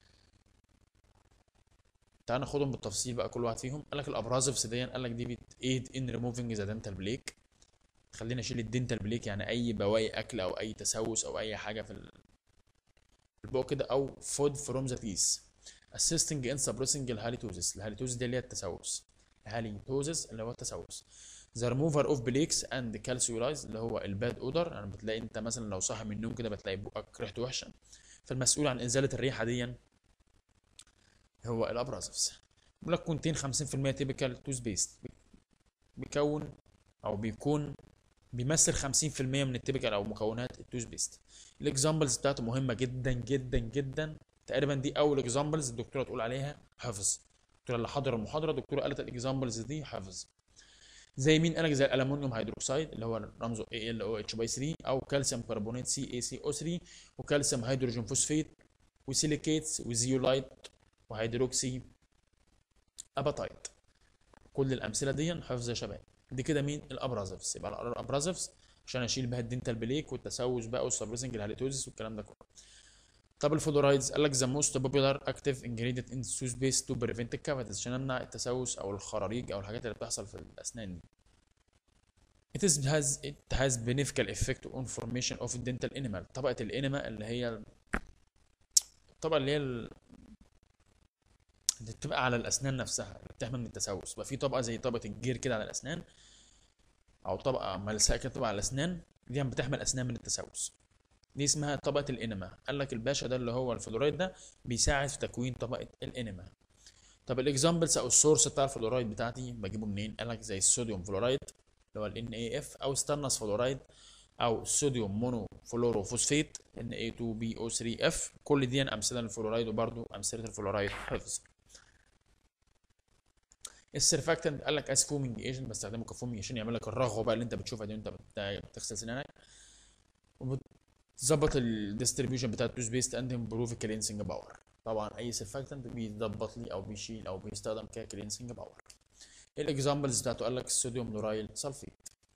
تعال ناخدهم بالتفصيل بقى كل واحد فيهم قال لك الابرازفز دي قال لك دي بت ايد ان ريموفينج ذا دنتال بليك خلينا اشيل الدنتال بليك يعني اي بواقي اكل او اي تسوس او اي حاجه في البق كده او فود فروم ذا تيس assisting in suppressing الهاليتوزس الهاليتوزس دي اللي هي التسوس الهاليتوزس اللي هو التسوس ذا ريموفر اوف بليكس اند كالسيولايز اللي هو الباد اودر يعني بتلاقي انت مثلا لو صاحي من النوم كده بتلاقي بقك ريحته وحشه فالمسؤول عن ازاله الريحه دي هو الابرازفز بيقول لك كونتين 50% تيبيكال توز بيست بيكون او بيكون بيمثل 50% من التيبيكال او مكونات التوز بيست الاكزامبلز بتاعته مهمه جدا جدا جدا تقريبا دي اول اكزامبلز الدكتوره تقول عليها حفظ الدكتوره اللي حضر المحاضره الدكتوره قالت الاكزامبلز دي حفظ زي مين قالك زي الالومنيوم هيدروكسيد اللي هو رمزه AlOH باي 3 او كالسيوم كربونات CaCO3 وكالسيوم هيدروجين فوسفيت وسيليكيتس وزيولايت وهيدروكسي اباتايت كل الامثله دي حفظ يا شباب دي كده مين الابرازفز يبقى الابرازفز عشان اشيل بها الدنتال بليك والتسوس بقى والسبريسنج الهاليتوزيس والكلام ده كله طب الفلورايدز قال لك ذا موست بوبولار اكتيف انجريدينت ان سوس بيس تو بريفنت الكافيتيز عشان امنع التسوس او الخراريج او الحاجات اللي بتحصل في الاسنان دي It is has it has beneficial effect on formation of dental enamel طبقة الانما اللي هي الطبقة اللي هي ال... اللي بتبقى على الاسنان نفسها اللي بتحمي من التسوس بقى في طبقة زي طبقة الجير كده على الاسنان او طبقة ملساء كده طبقة على الاسنان دي بتحمي الاسنان من التسوس دي اسمها طبقة الانما قال لك الباشا ده اللي هو الفلورايد ده بيساعد في تكوين طبقة الانما طب الاكزامبلز او السورس بتاع الفلورايد بتاعتي بجيبه منين قال لك زي الصوديوم فلورايد اللي هو ال NaF او ستانس فلورايد او الصوديوم مونو فلورو فوسفيت Na2BO3F كل دي امثله للفلورايد وبرده امثله الفلورايد حفظ السيرفاكتنت قال لك از فومينج ايجنت بستخدمه كفومينج عشان يعمل لك الرغوه بقى اللي انت بتشوفها دي وانت بتغسل سنانك وبتظبط الديستريبيوشن بتاع التوز بيست اند امبروف الكلينسنج باور طبعا اي سيرفاكتنت بيظبط لي او بيشيل او بيستخدم ككلينسنج باور الاكزامبلز بتاعته قال لك الصوديوم لورايل سلفيت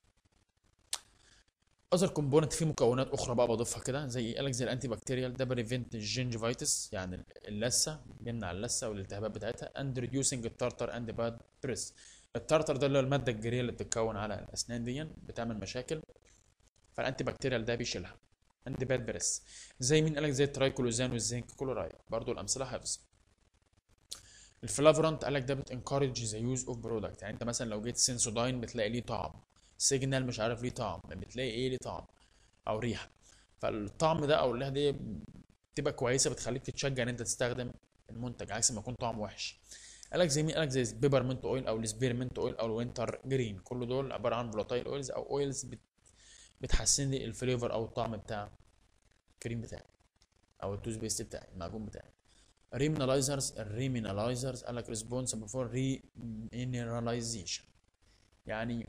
اذر كومبوننت في مكونات اخرى بقى بضيفها كده زي قال لك زي الانتي بكتيريال ده بريفنت الجنجفايتس يعني اللثه بيمنع اللثه والالتهابات بتاعتها اند ريديوسنج التارتر اند باد بريس التارتر ده اللي هو الماده الجيريه اللي بتتكون على الاسنان دي بتعمل مشاكل فالانتي بكتيريال ده بيشيلها اند باد بريس زي مين قالك زي الترايكلوزان والزنك كلورايد برضو الامثله حفظ الفلافرانت قالك ده بتنكارج ذا يوز اوف برودكت يعني انت مثلا لو جيت سينسوداين بتلاقي ليه طعم سيجنال مش عارف ليه طعم بتلاقي ايه ليه طعم او ريحه فالطعم ده او الريحه دي بتبقى كويسه بتخليك تتشجع ان انت تستخدم المنتج عكس ما يكون طعم وحش قالك زي مين قالك زي البيبرمنت اويل او السبيرمنت اويل او الوينتر جرين كل دول عباره عن فولاتايل اويلز او اويلز بت بتحسن لي الفليفر او الطعم بتاع الكريم بتاعي او التوز بيست بتاعي المعجون بتاعي ريمينالايزرز الريمينالايزرز قال لك responsible for remineralization يعني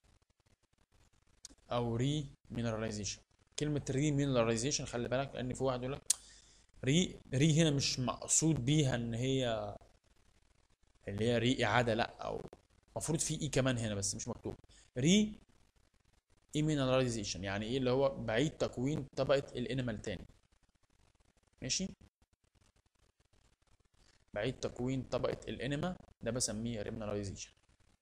او ري مينراليزيشن كلمة ري مينراليزيشن خلي بالك لان في واحد يقول لك ري ري هنا مش مقصود بيها ان هي اللي هي ري اعادة لا او المفروض في اي كمان هنا بس مش مكتوب ري ايه مينراليزيشن يعني ايه اللي هو بعيد تكوين طبقه الانيمال تاني ماشي بعيد تكوين طبقه الانيما ده بسميه ريمينراليزيشن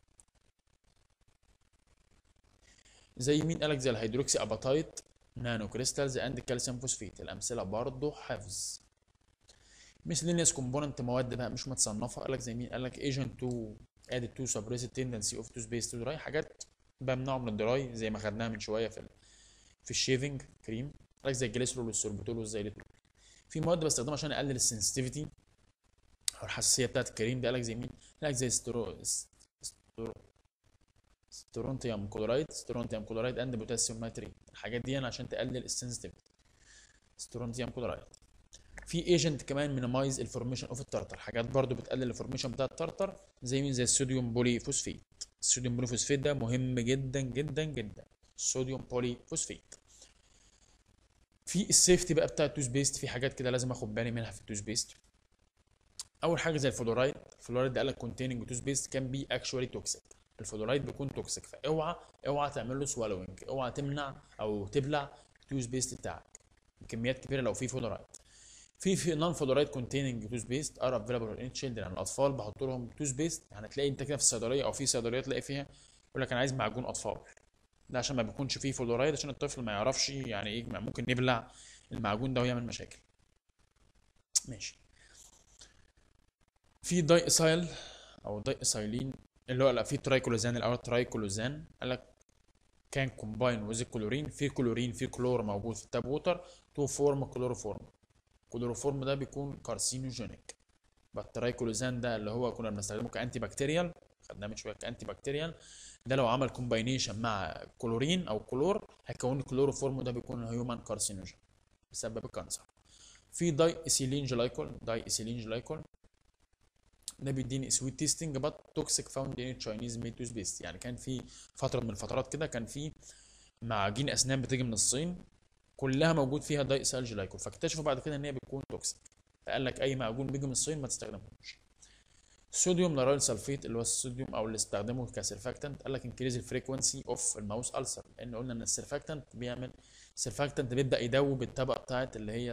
زي مين قالك زي الهيدروكسي اباتايت نانو كريستالز اند كالسيوم فوسفيت الامثله برضه حفظ miscellaneous كومبوننت مواد بقى مش متصنفه قالك زي مين قالك ايجنت تو ادد تو سبريس تندنسي اوف تو سبيس تو دراي حاجات بمنعه من الدراي زي ما خدناها من شويه في ال... في الشيفنج كريم قالك زي الجليسرول والسوربيتول والزيليتول في مواد بستخدمها عشان اقلل السنسيتيفيتي او الحساسيه بتاعت الكريم ده قالك زي مين قالك زي سترو سترو سترونتيوم كلورايد سترونتيوم كلورايد اند بوتاسيوم نايتريت الحاجات دي عشان تقلل السنسيتيفيتي سترونتيوم كلورايد في ايجنت كمان مينيمايز الفورميشن اوف الترتر حاجات برضو بتقلل الفورميشن بتاع الترتر زي مين زي الصوديوم بولي فوسفيت الصوديوم بولي فوسفيت ده مهم جدا جدا جدا الصوديوم بولي فوسفيت في السيفتي بقى بتاع التوز بيست في حاجات كده لازم اخد بالي منها في التوز بيست اول حاجه زي الفلورايد الفلورايد ده قال لك كونتيننج توز بيست كان بي اكشوالي توكسيك الفلورايد بيكون توكسيك فاوعى اوعى تعمل له سوالوينج اوعى تمنع او تبلع التوز بيست بتاعك بكميات كبيره لو في فلورايد في في نون فلورايد كونتيننج توز بيست ار افيلابل ان تشيلدرن يعني الاطفال بحط لهم توز بيست يعني تلاقي انت كده في الصيدليه او في صيدليه تلاقي فيها يقول لك انا عايز معجون اطفال ده عشان ما بيكونش فيه فلورايد عشان الطفل ما يعرفش يعني ايه ممكن نبلع المعجون ده ويعمل مشاكل ماشي في داي اسايل او داي اسايلين اللي هو لا في ترايكولوزان الاول ترايكولوزان قال لك كان كومباين ويز كلورين في كلورين في كلور موجود في التاب ووتر تو فورم كلوروفورم كلوروفورم ده بيكون كارسينوجينيك الترايكولوزان ده اللي هو كنا بنستخدمه كانتي بكتيريال خدناه من شويه كانتي بكتيريال ده لو عمل كومباينيشن مع كلورين او كلور هيكون الكلوروفورم ده بيكون هيومن كارسينوجين بسبب الكانسر في داي اسيلين جلايكول داي اسيلين جلايكول ده بيديني سويت تيستنج بات توكسيك فاوند ان تشاينيز ميد توز بيست يعني كان في فتره من الفترات كده كان في معاجين اسنان بتيجي من الصين كلها موجود فيها داي اسيل جلايكول فاكتشفوا بعد كده ان هي بتكون توكسيك فقال لك اي معجون بيجي من الصين ما تستخدمهوش صوديوم لارايل سلفيت اللي هو الصوديوم او اللي استخدمه كسيرفاكتنت قال لك انكريز الفريكونسي اوف الماوس السر لان قلنا ان السيرفاكتنت بيعمل السيرفاكتنت بيبدا يدوب الطبقه بتاعت اللي هي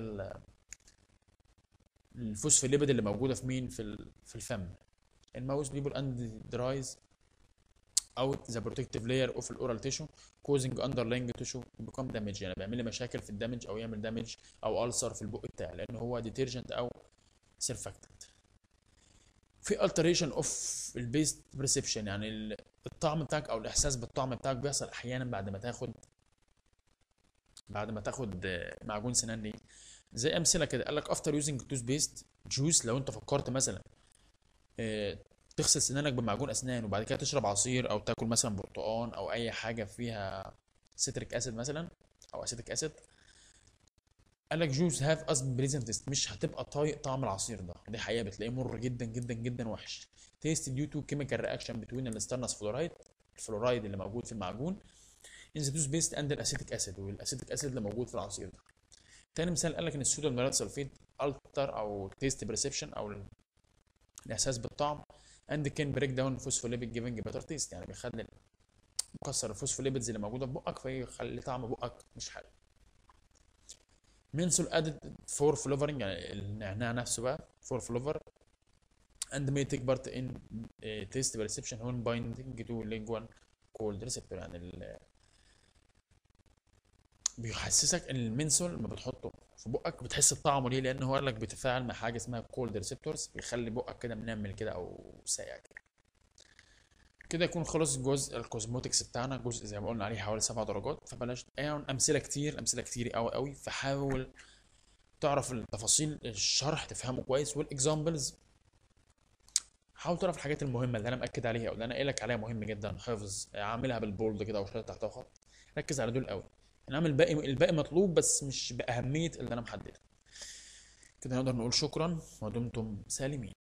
الفوسفوليبيد اللي موجوده في مين في في الفم الماوس بيبل اند درايز اوت ذا بروتكتيف لاير اوف الاورال تيشو كوزنج اندرلاينج تيشو بيكون دامج يعني بيعمل لي مشاكل في الدمج او يعمل دامج او السر في البق بتاعي لان هو ديترجنت او سيرفاكتنت في alteration اوف البيست بريسبشن يعني الطعم بتاعك او الاحساس بالطعم بتاعك بيحصل احيانا بعد ما تاخد بعد ما تاخد معجون سنان ليه زي امثله كده قال لك افتر يوزنج توز بيست جوس لو انت فكرت مثلا اه تغسل سنانك بمعجون اسنان وبعد كده تشرب عصير او تاكل مثلا برتقان او اي حاجه فيها سيتريك اسيد مثلا او اسيتيك اسيد قال لك جوز هاف اس بريزنت تيست مش هتبقى طايق طعم العصير ده دي حقيقه بتلاقيه مر جدا جدا جدا وحش تيست ديو تو كيميكال رياكشن بتوين الاسترنس فلورايد الفلورايد اللي موجود في المعجون ان ذا توز بيست اند الاسيتيك اسيد والاسيتيك اسيد اللي موجود في العصير ده تاني مثال قال لك ان السودو ميرات سلفيت التر او تيست بريسبشن او الاحساس بالطعم اند كان بريك داون فوسفوليبيد جيفنج بيتر تيست يعني بيخلي مكسر الفوسفوليبيدز اللي موجوده في بقك فيخلي طعم بقك مش حلو منسول ادد فور فلوفرنج يعني النعناع نفسه بقى فور فلوفر and may take part in uh, taste perception when binding to lingual cold receptor يعني ال بيحسسك ان المنسول لما بتحطه في بقك بتحس بطعمه ليه لان هو قال لك بيتفاعل مع حاجه اسمها كولد ريسبتورز بيخلي بقك كده منمل كده او ساقع كده كده يكون خلص جزء الكوزموتكس بتاعنا جزء زي ما قلنا عليه حوالي سبع درجات فبلاش يعني امثله كتير امثله كتير قوي قوي فحاول تعرف التفاصيل الشرح تفهمه كويس والاكزامبلز حاول تعرف الحاجات المهمه اللي انا مأكد عليها او اللي انا قايل لك عليها مهم جدا حفظ اعملها بالبولد كده وشويه تحتها خط ركز على دول قوي انما الباقي الباقي مطلوب بس مش باهميه اللي انا محددها كده نقدر نقول شكرا ودمتم سالمين